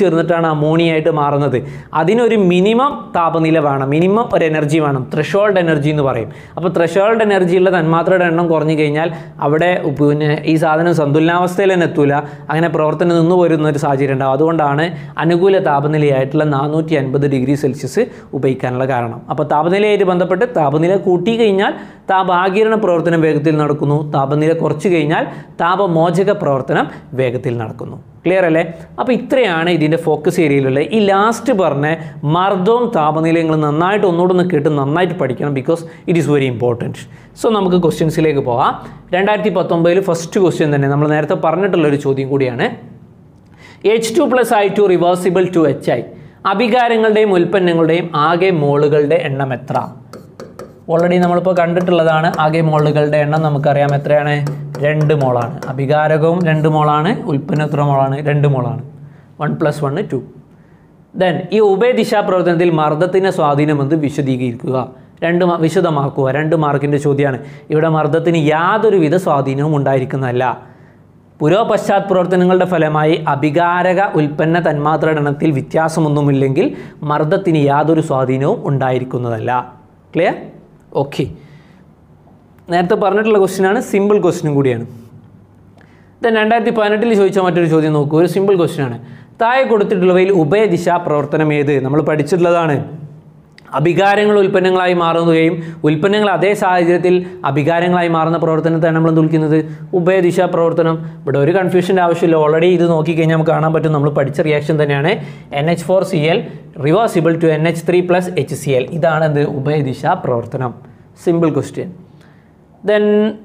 അമോണിയ ആയിട്ട് മാറുന്നത് അതിനൊരു മിനിമം താപനില വേണം മിനിമം ഒരു എനർജി വേണം ത്രഷോൾഡ് എനർജി എന്ന് പറയും അപ്പോൾ ത്രഷോൾഡ് എനർജിയുള്ള തന്മാത്രയുടെ എണ്ണം കുറഞ്ഞു കഴിഞ്ഞാൽ അവിടെ പിന്നെ ഈ സാധനം സന്തുലനാവസ്ഥയിൽ തന്നെ എത്തൂല അങ്ങനെ പ്രവർത്തനം നിന്ന് പോരുന്ന ഒരു സാഹചര്യം ഉണ്ടാവും അതുകൊണ്ടാണ് അനുകൂല താപനിലയായിട്ടുള്ള നാനൂറ്റി അൻപത് ഡിഗ്രി സെൽഷ്യസ് ഉപയോഗിക്കാനുള്ള കാരണം അപ്പോൾ താപനിലയായിട്ട് ബന്ധപ്പെട്ട് താപനില കൂട്ടി കഴിഞ്ഞാൽ താപാകിരണ പ്രവർത്തനം വേഗത്തിൽ നടക്കുന്നു താപനില കുറച്ച് കഴിഞ്ഞാൽ താപമോചക പ്രവർത്തനം വേഗത്തിൽ നടക്കുന്നു ക്ലിയർ അല്ലേ അപ്പോൾ ഇത്രയാണ് ഇതിൻ്റെ ഫോക്കസ് ഏരിയയിലുള്ള ഈ ലാസ്റ്റ് പറഞ്ഞ മർദ്ദവും താപനിലയും നിങ്ങൾ നന്നായിട്ട് ഒന്നുകൂടെ ഒന്ന് കേട്ട് നന്നായിട്ട് പഠിക്കണം because it is very important so നമുക്ക് ക്വസ്റ്റ്യൻസിലേക്ക് പോവാം രണ്ടായിരത്തി പത്തൊമ്പതിൽ ഫസ്റ്റ് ക്വസ്റ്റ്യൻ തന്നെ നമ്മൾ നേരത്തെ പറഞ്ഞിട്ടുള്ള ഒരു ചോദ്യം കൂടിയാണ് H two plus I two reversible two H I അഭികാരങ്ങളുടെയും ഉൽപ്പന്നങ്ങളുടെയും ആകെ മോളുകളുടെ എണ്ണം എത്ര ഓൾറെഡി നമ്മളിപ്പോൾ കണ്ടിട്ടുള്ളതാണ് ആകെ മോളുകളുടെ എണ്ണം നമുക്കറിയാം എത്രയാണ് രണ്ട് മോളാണ് അഭികാരകവും രണ്ട് മോളാണ് ഉൽപ്പന്നം എത്ര മോളാണ് രണ്ട് മോളാണ് one plus one two then ഈ ഉഭയദിശാ പ്രവർത്തനത്തിൽ മർദ്ദത്തിൻ്റെ സ്വാധീനമെന്ന് വിശദീകരിക്കുക രണ്ട് മ- വിശദമാക്കുക രണ്ട് മാർക്കിൻ്റെ ചോദ്യമാണ് ഇവിടെ മർദ്ദത്തിന് യാതൊരുവിധ സ്വാധീനവും ഉണ്ടായിരിക്കുന്നതല്ല പുരോ പശ്ചാത് പ്രവർത്തനങ്ങളുടെ ഫലമായി അഭികാരക ഉൽപ്പന്ന തന്മാത്രയുടെ എണ്ണത്തിൽ വ്യത്യാസമൊന്നുമില്ലെങ്കിൽ മർദ്ദത്തിന് യാതൊരു സ്വാധീനവും ഉണ്ടായിരിക്കുന്നതല്ല ക്ലിയർ ഓക്കെ നേരത്തെ പറഞ്ഞിട്ടുള്ള ക്വസ്റ്റ്യനാണ് സിമ്പിൾ ക്വസ്റ്റ്യനും കൂടിയാണ് ദെൻ രണ്ടായിരത്തി പതിനെട്ടിൽ ചോദിച്ച മറ്റൊരു ചോദ്യം നോക്കൂ ഒരു സിമ്പിൾ ക്വസ്റ്റ്യൻ ആണ് താഴെ കൊടുത്തിട്ടുള്ളവയിൽ ഉഭയദിശാ പ്രവർത്തനം ഏത് നമ്മൾ പഠിച്ചിട്ടുള്ളതാണ് അഭികാരങ്ങൾ ഉൽപ്പന്നങ്ങളായി മാറുകയും ഉൽപ്പന്നങ്ങൾ അതേ സാഹചര്യത്തിൽ അഭികാരങ്ങളായി മാറുന്ന പ്രവർത്തനത്തെയാണ് നമ്മൾ എന്ത് വിളിക്കുന്നത് ഉഭയദിശാ പ്രവർത്തനം ഇവിടെ ഒരു കൺഫ്യൂഷൻ്റെ ആവശ്യമില്ല ഓൾറെഡി ഇത് നോക്കിക്കഴിഞ്ഞാൽ നമുക്ക് കാണാൻ പറ്റും നമ്മൾ പഠിച്ച റിയാക്ഷൻ തന്നെയാണ് N H four C L reversible two N H three plus H C L ഇതാണ് എന്ത് ഉഭയദിശാ പ്രവർത്തനം സിമ്പിൾ ക്വസ്റ്റ്യൻ ദെൻ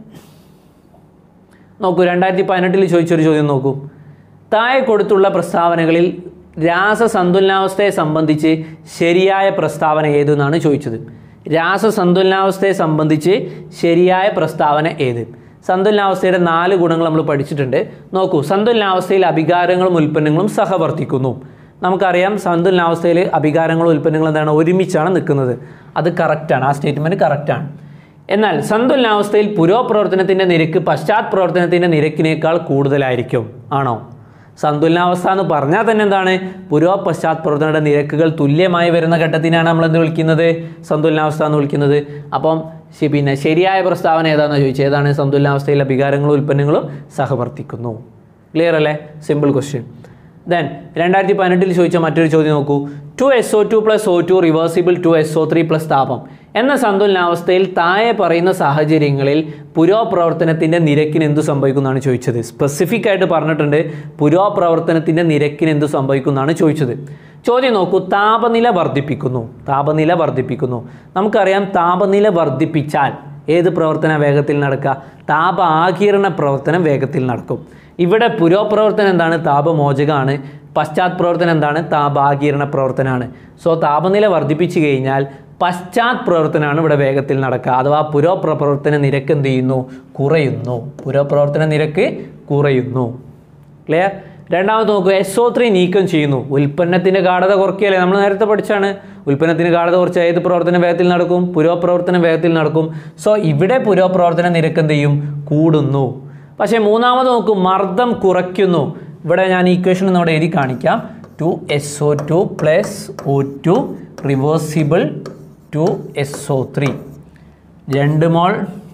നോക്കൂ രണ്ടായിരത്തി പതിനെട്ടിൽ ചോദിച്ചൊരു ചോദ്യം നോക്കൂ താഴെ കൊടുത്തുള്ള പ്രസ്താവനകളിൽ രാസസന്തുലനാവസ്ഥയെ സംബന്ധിച്ച് ശരിയായ പ്രസ്താവന ഏതെന്നാണ് ചോദിച്ചത് രാസസന്തുലനാവസ്ഥയെ സംബന്ധിച്ച് ശരിയായ പ്രസ്താവന ഏത് സന്തുലനാവസ്ഥയുടെ നാല് ഗുണങ്ങൾ നമ്മൾ പഠിച്ചിട്ടുണ്ട് നോക്കൂ സന്തുലനാവസ്ഥയിൽ അഭികാരങ്ങളും ഉൽപ്പന്നങ്ങളും സഹവർത്തിക്കുന്നു നമുക്കറിയാം സന്തുലനാവസ്ഥയിൽ അഭികാരങ്ങളും ഉൽപ്പന്നങ്ങളും എന്താണ് ഒരുമിച്ചാണ് നിൽക്കുന്നത് അത് കറക്റ്റാണ് ആ സ്റ്റേറ്റ്മെൻറ്റ് കറക്റ്റാണ് എന്നാൽ സന്തുലനാവസ്ഥയിൽ പുരോപ്രവർത്തനത്തിൻ്റെ നിരക്ക് പശ്ചാത് പ്രവർത്തനത്തിൻ്റെ നിരക്കിനേക്കാൾ കൂടുതലായിരിക്കും ആണോ സന്തുലനാവസ്ഥ എന്ന് പറഞ്ഞാൽ തന്നെ എന്താണ് പുരോ പശ്ചാത് പ്രവർത്തനയുടെ നിരക്കുകൾ തുല്യമായി വരുന്ന ഘട്ടത്തിനാണ് നമ്മൾ എന്ത് വിളിക്കുന്നത് സന്തുലനാവസ്ഥ എന്ന് വിളിക്കുന്നത് അപ്പം ശരി, പിന്നെ ശരിയായ പ്രസ്താവന ഏതാണെന്ന് ചോദിച്ചാൽ ഏതാണ് സന്തുലനാവസ്ഥയിൽ അഭികാരങ്ങളും ഉൽപ്പന്നങ്ങളും സഹവർത്തിക്കുന്നു ക്ലിയർ അല്ലേ സിമ്പിൾ ക്വസ്റ്റ്യൻ ദെൻ രണ്ടായിരത്തി പതിനെട്ടിൽ ചോദിച്ച മറ്റൊരു ചോദ്യം നോക്കൂ two S O two plus O two reversible two S O three plus താപം എന്ന സന്തുലനാവസ്ഥയിൽ താഴെ പറയുന്ന സാഹചര്യങ്ങളിൽ പുരോപ്രവർത്തനത്തിൻ്റെ നിരക്കിന് എന്ത് സംഭവിക്കുന്നതാണ് ചോദിച്ചത് സ്പെസിഫിക് ആയിട്ട് പറഞ്ഞിട്ടുണ്ട് പുരോപ്രവർത്തനത്തിൻ്റെ നിരക്കിന് എന്ത് സംഭവിക്കുന്നതാണ് ചോദിച്ചത് ചോദ്യം നോക്കൂ താപനില വർദ്ധിപ്പിക്കുന്നു താപനില വർദ്ധിപ്പിക്കുന്നു നമുക്കറിയാം താപനില വർദ്ധിപ്പിച്ചാൽ ഏത് പ്രവർത്തന വേഗത്തിൽ നടക്കുക താപ ആകിരണ പ്രവർത്തനം വേഗത്തിൽ നടക്കും ഇവിടെ പുരോപ്രവർത്തനം എന്താണ് താപമോചകമാണ് പശ്ചാത് പ്രവർത്തനം എന്താണ് താപാകിരണ പ്രവർത്തനമാണ് സോ താപനില വർദ്ധിപ്പിച്ചു കഴിഞ്ഞാൽ പശ്ചാത് പ്രവർത്തനമാണ് ഇവിടെ വേഗത്തിൽ നടക്കുക അഥവാ പുരോപ്രവർത്തന നിരക്ക് എന്ത് ചെയ്യുന്നു കുറയുന്നു പുരോപ്രവർത്തന നിരക്ക് കുറയുന്നു ക്ലിയർ രണ്ടാമത് നോക്കൂ എസ് ഒ ത്രീ നീക്കം ചെയ്യുന്നു ഉൽപ്പന്നത്തിൻ്റെ ഗാഠത കുറയ്ക്കുകയല്ലേ നമ്മൾ നേരത്തെ പഠിച്ചാണ് ഉൽപ്പന്നത്തിന് ഗാഠത കുറച്ച് ഏത് പ്രവർത്തനം വേഗത്തിൽ നടക്കും പുരോപ്രവർത്തനം വേഗത്തിൽ നടക്കും സോ ഇവിടെ പുരോപ്രവർത്തന നിരക്ക് എന്ത് ചെയ്യും കൂടുന്നു പക്ഷേ മൂന്നാമത് നോക്കൂ മർദ്ദം കുറയ്ക്കുന്നു ഇവിടെ ഞാൻ ഇക്വേഷൻ ഒന്നും ഇവിടെ എഴുതി കാണിക്കാം two S O two plus O two reversible two S O three രണ്ട് mole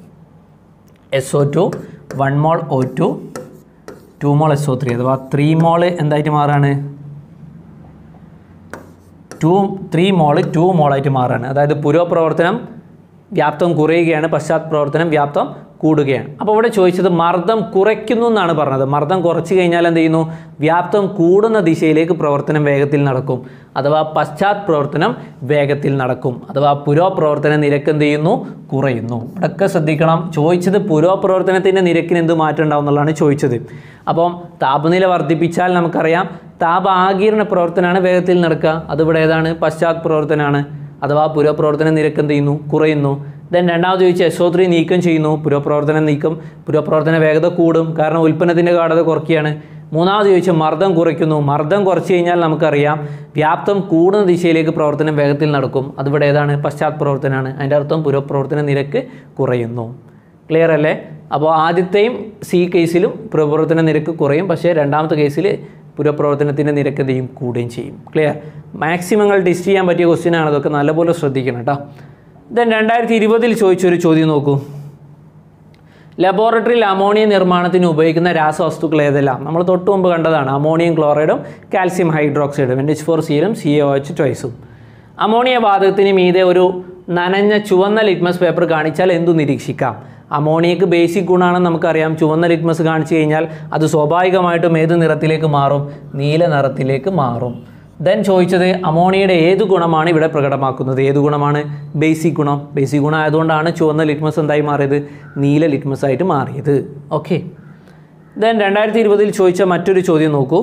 S O two one mole O two two mole S O three അഥവാ ത്രീ മോൾ എന്തായിട്ട് മാറാണ് ടു ത്രീ മോള് ടു മോളായിട്ട് മാറുകയാണ് അതായത് പുരോപ്രവർത്തനം വ്യാപ്തം കുറയുകയാണ് പശ്ചാത് പ്രവർത്തനം വ്യാപ്തം കൂടുകയാണ് അപ്പോൾ ഇവിടെ ചോദിച്ചത് മർദ്ദം കുറയ്ക്കുന്നു എന്നാണ് പറഞ്ഞത് മർദ്ദം കുറച്ച് കഴിഞ്ഞാൽ എന്ത് ചെയ്യുന്നു വ്യാപ്തം കൂടുന്ന ദിശയിലേക്ക് പ്രവർത്തനം വേഗത്തിൽ നടക്കും അഥവാ പശ്ചാത് പ്രവർത്തനം വേഗത്തിൽ നടക്കും അഥവാ പുരോപ്രവർത്തന നിരക്ക് എന്ത് ചെയ്യുന്നു കുറയുന്നു ഇവിടെയൊക്കെ ശ്രദ്ധിക്കണം ചോദിച്ചത് പുരോപ്രവർത്തനത്തിൻ്റെ നിരക്കിന് എന്ത് മാറ്റം ഉണ്ടാവും എന്നുള്ളതാണ് ചോദിച്ചത് അപ്പം താപനില വർദ്ധിപ്പിച്ചാൽ നമുക്കറിയാം താപ ആകിരണ പ്രവർത്തനമാണ് വേഗത്തിൽ നടക്കുക അതിവിടെ ഏതാണ് പശ്ചാത് പ്രവർത്തനമാണ് അഥവാ പുരോപ്രവർത്തന നിരക്ക് എന്ത് ചെയ്യുന്നു കുറയുന്നു ദെൻ രണ്ടാമത് ചോദിച്ചാൽ എസ് ഒ ത്രീ നീക്കം ചെയ്യുന്നു പുരോപ്രവർത്തനം നീക്കം പുരോപ്രവർത്തന വേഗത കൂടും കാരണം ഉൽപ്പന്നത്തിൻ്റെ ഗാഠത കുറയ്ക്കുകയാണ് മൂന്നാമത് ചോദിച്ചാൽ മർദ്ദം കുറയ്ക്കുന്നു മർദ്ദം കുറച്ച് കഴിഞ്ഞാൽ നമുക്കറിയാം വ്യാപ്തം കൂടുന്ന ദിശയിലേക്ക് പ്രവർത്തനം വേഗത്തിൽ നടക്കും അതിവിടെ ഏതാണ് പശ്ചാത് പ്രവർത്തനമാണ് അതിൻ്റെ അർത്ഥം പുരോപ്രവർത്തന നിരക്ക് കുറയുന്നു ക്ലിയർ അല്ലേ അപ്പോൾ ആദ്യത്തെയും സി കേസിലും പുരോപ്രവർത്തന നിരക്ക് കുറയും പക്ഷേ രണ്ടാമത്തെ കേസിൽ പുരപ്രവർത്തനത്തിൻ്റെ നിരക്ക് എന്ത് ചെയ്യും കൂടുകയും ചെയ്യും ക്ലിയർ മാക്സിമങ്ങൾ ടെസ്റ്റ് ചെയ്യാൻ പറ്റിയ ക്വസ്റ്റ്യൻ ആണ് അതൊക്കെ നല്ലപോലെ ശ്രദ്ധിക്കണം കേട്ടോ ദെൻ രണ്ടായിരത്തി ഇരുപതിൽ ചോദിച്ചൊരു ചോദ്യം നോക്കൂ ലബോറട്ടറിയിൽ അമോണിയ നിർമ്മാണത്തിന് ഉപയോഗിക്കുന്ന രാസവസ്തുക്കൾ ഏതെല്ലാം നമ്മൾ തൊട്ട് മുമ്പ് കണ്ടതാണ് അമോണിയം ക്ലോറൈഡും കാൽസ്യം ഹൈഡ്രോക്സൈഡും എൻ എച്ച് ഫോർ സിയിലും സി ഒ എച്ച് ട്വൈസും അമോണിയ വാതകത്തിന് മീതെ ഒരു നനഞ്ഞ ചുവന്ന ലിറ്റ്മസ് പേപ്പർ കാണിച്ചാൽ എന്തു നിരീക്ഷിക്കാം അമോണിയക്ക് ബേസിക് ഗുണമാണെന്ന് നമുക്കറിയാം ചുവന്ന ലിറ്റ്മസ് കാണിച്ചു കഴിഞ്ഞാൽ അത് സ്വാഭാവികമായിട്ടും ഏത് നിറത്തിലേക്ക് മാറും നീല നിറത്തിലേക്ക് മാറും ദെൻ ചോദിച്ചത് അമോണിയയുടെ ഏത് ഗുണമാണ് ഇവിടെ പ്രകടമാക്കുന്നത് ഏത് ഗുണമാണ് ബേസിക് ഗുണം ബേസിക് ഗുണം ആയതുകൊണ്ടാണ് ചുവന്ന ലിറ്റ്മസ് എന്തായി മാറിയത് നീല ലിറ്റ്മസ് ആയിട്ട് മാറിയത് ഓക്കെ ദെൻ രണ്ടായിരത്തി ഇരുപതിൽ ചോദിച്ച മറ്റൊരു ചോദ്യം നോക്കൂ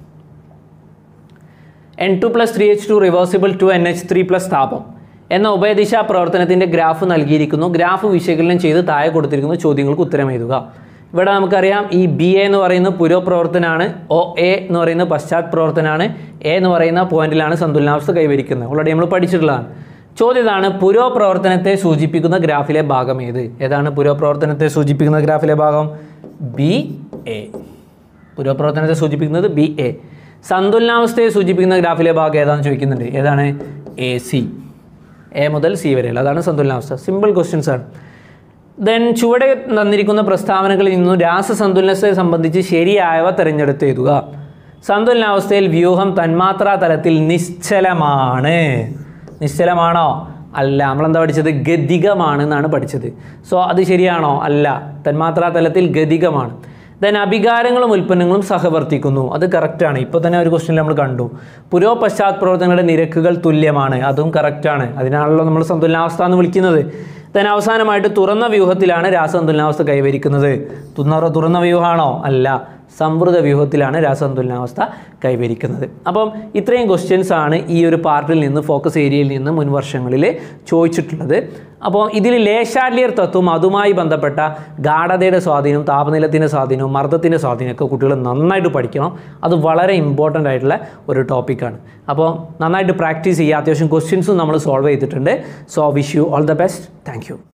N two plus three H two reversible two N H three plus താപം എന്ന ഉഭയദിശാ പ്രവർത്തനത്തിൻ്റെ ഗ്രാഫ് നൽകിയിരിക്കുന്നു ഗ്രാഫ് വിശകലനം ചെയ്ത് താഴെ കൊടുത്തിരിക്കുന്ന ചോദ്യങ്ങൾക്ക് ഉത്തരം എഴുതുക ഇവിടെ നമുക്കറിയാം ഈ ബി എ എന്ന് പറയുന്നത് പുരോപ്രവർത്തനമാണ് ഒ എ എന്ന് പറയുന്നത് പശ്ചാത് പ്രവർത്തനമാണ് എ എന്ന് പറയുന്ന പോയിന്റിലാണ് സന്തുലനാവസ്ഥ കൈവരിക്കുന്നത് ഓൾറെഡി നമ്മൾ പഠിച്ചിട്ടുള്ളതാണ് ചോദ്യം ഇതാണ് പുരോപ്രവർത്തനത്തെ സൂചിപ്പിക്കുന്ന ഗ്രാഫിലെ ഭാഗം ഏത് ഏതാണ് പുരോപ്രവർത്തനത്തെ സൂചിപ്പിക്കുന്ന ഗ്രാഫിലെ ഭാഗം ബി എ പുരോപ്രവർത്തനത്തെ സൂചിപ്പിക്കുന്നത് ബി എ സന്തുലനാവസ്ഥയെ സൂചിപ്പിക്കുന്ന ഗ്രാഫിലെ ഭാഗം ഏതാണെന്ന് ചോദിക്കുന്നുണ്ട് ഏതാണ് എ സി എ മുതൽ സി വരെയുള്ള അതാണ് സന്തുലനാവസ്ഥ സിമ്പിൾ ക്വസ്റ്റ്യൻസ് ആണ് ദെൻ ചുവടെ തന്നിരിക്കുന്ന പ്രസ്താവനകളിൽ നിന്നും രാസസന്തുലനത്തെ സംബന്ധിച്ച് ശരിയായവ തിരഞ്ഞെടുത്ത് എഴുതുക സന്തുലനാവസ്ഥയിൽ വ്യൂഹം തന്മാത്രാ തലത്തിൽ നിശ്ചലമാണ് നിശ്ചലമാണോ അല്ല നമ്മളെന്താ പഠിച്ചത് ഗതികമാണ് എന്നാണ് പഠിച്ചത് സോ അത് ശരിയാണോ അല്ല തന്മാത്രാ തലത്തിൽ ഗതികമാണ് ദെൻ അഭികാരങ്ങളും ഉൽപ്പന്നങ്ങളും സഹവർത്തിക്കുന്നു അത് കറക്റ്റാണ് ഇപ്പോൾ തന്നെ ഒരു ക്വസ്റ്റ്യൻ നമ്മൾ കണ്ടു പുരോ പശ്ചാത് പ്രവർത്തനങ്ങളുടെ നിരക്കുകൾ തുല്യമാണ് അതും കറക്റ്റാണ് അതിനാണല്ലോ നമ്മൾ സന്തുലനാവസ്ഥ എന്ന് വിളിക്കുന്നത് ദെൻ അവസാനമായിട്ട് തുറന്ന വ്യൂഹത്തിലാണ് രാസസന്തുലനാവസ്ഥ കൈവരിക്കുന്നത് തുറന്ന തുറന്ന വ്യൂഹമാണോ അല്ല സംവൃത വ്യൂഹത്തിലാണ് രാസസന്തുലനാവസ്ഥ കൈവരിക്കുന്നത് അപ്പം ഇത്രയും ക്വസ്റ്റ്യൻസ് ആണ് ഈ ഒരു പാർട്ടിൽ നിന്ന് ഫോക്കസ് ഏരിയയിൽ നിന്ന് മുൻ വർഷങ്ങളിൽ ചോദിച്ചിട്ടുള്ളത് അപ്പോൾ ഇതിൽ ലേശാലിയർ തത്വം അതുമായി ബന്ധപ്പെട്ട ഗാഠതയുടെ സ്വാധീനവും താപനിലത്തിൻ്റെ സ്വാധീനവും മർദ്ദത്തിൻ്റെ സ്വാധീനമൊക്കെ കുട്ടികൾ നന്നായിട്ട് പഠിക്കണം അത് വളരെ ഇമ്പോർട്ടൻ്റ് ആയിട്ടുള്ള ഒരു ടോപ്പിക്കാണ് അപ്പോൾ നന്നായിട്ട് പ്രാക്ടീസ് ചെയ്യുക അത്യാവശ്യം ക്വസ്റ്റ്യൻസും നമ്മൾ സോൾവ് ചെയ്തിട്ടുണ്ട് so wish you all the best thank U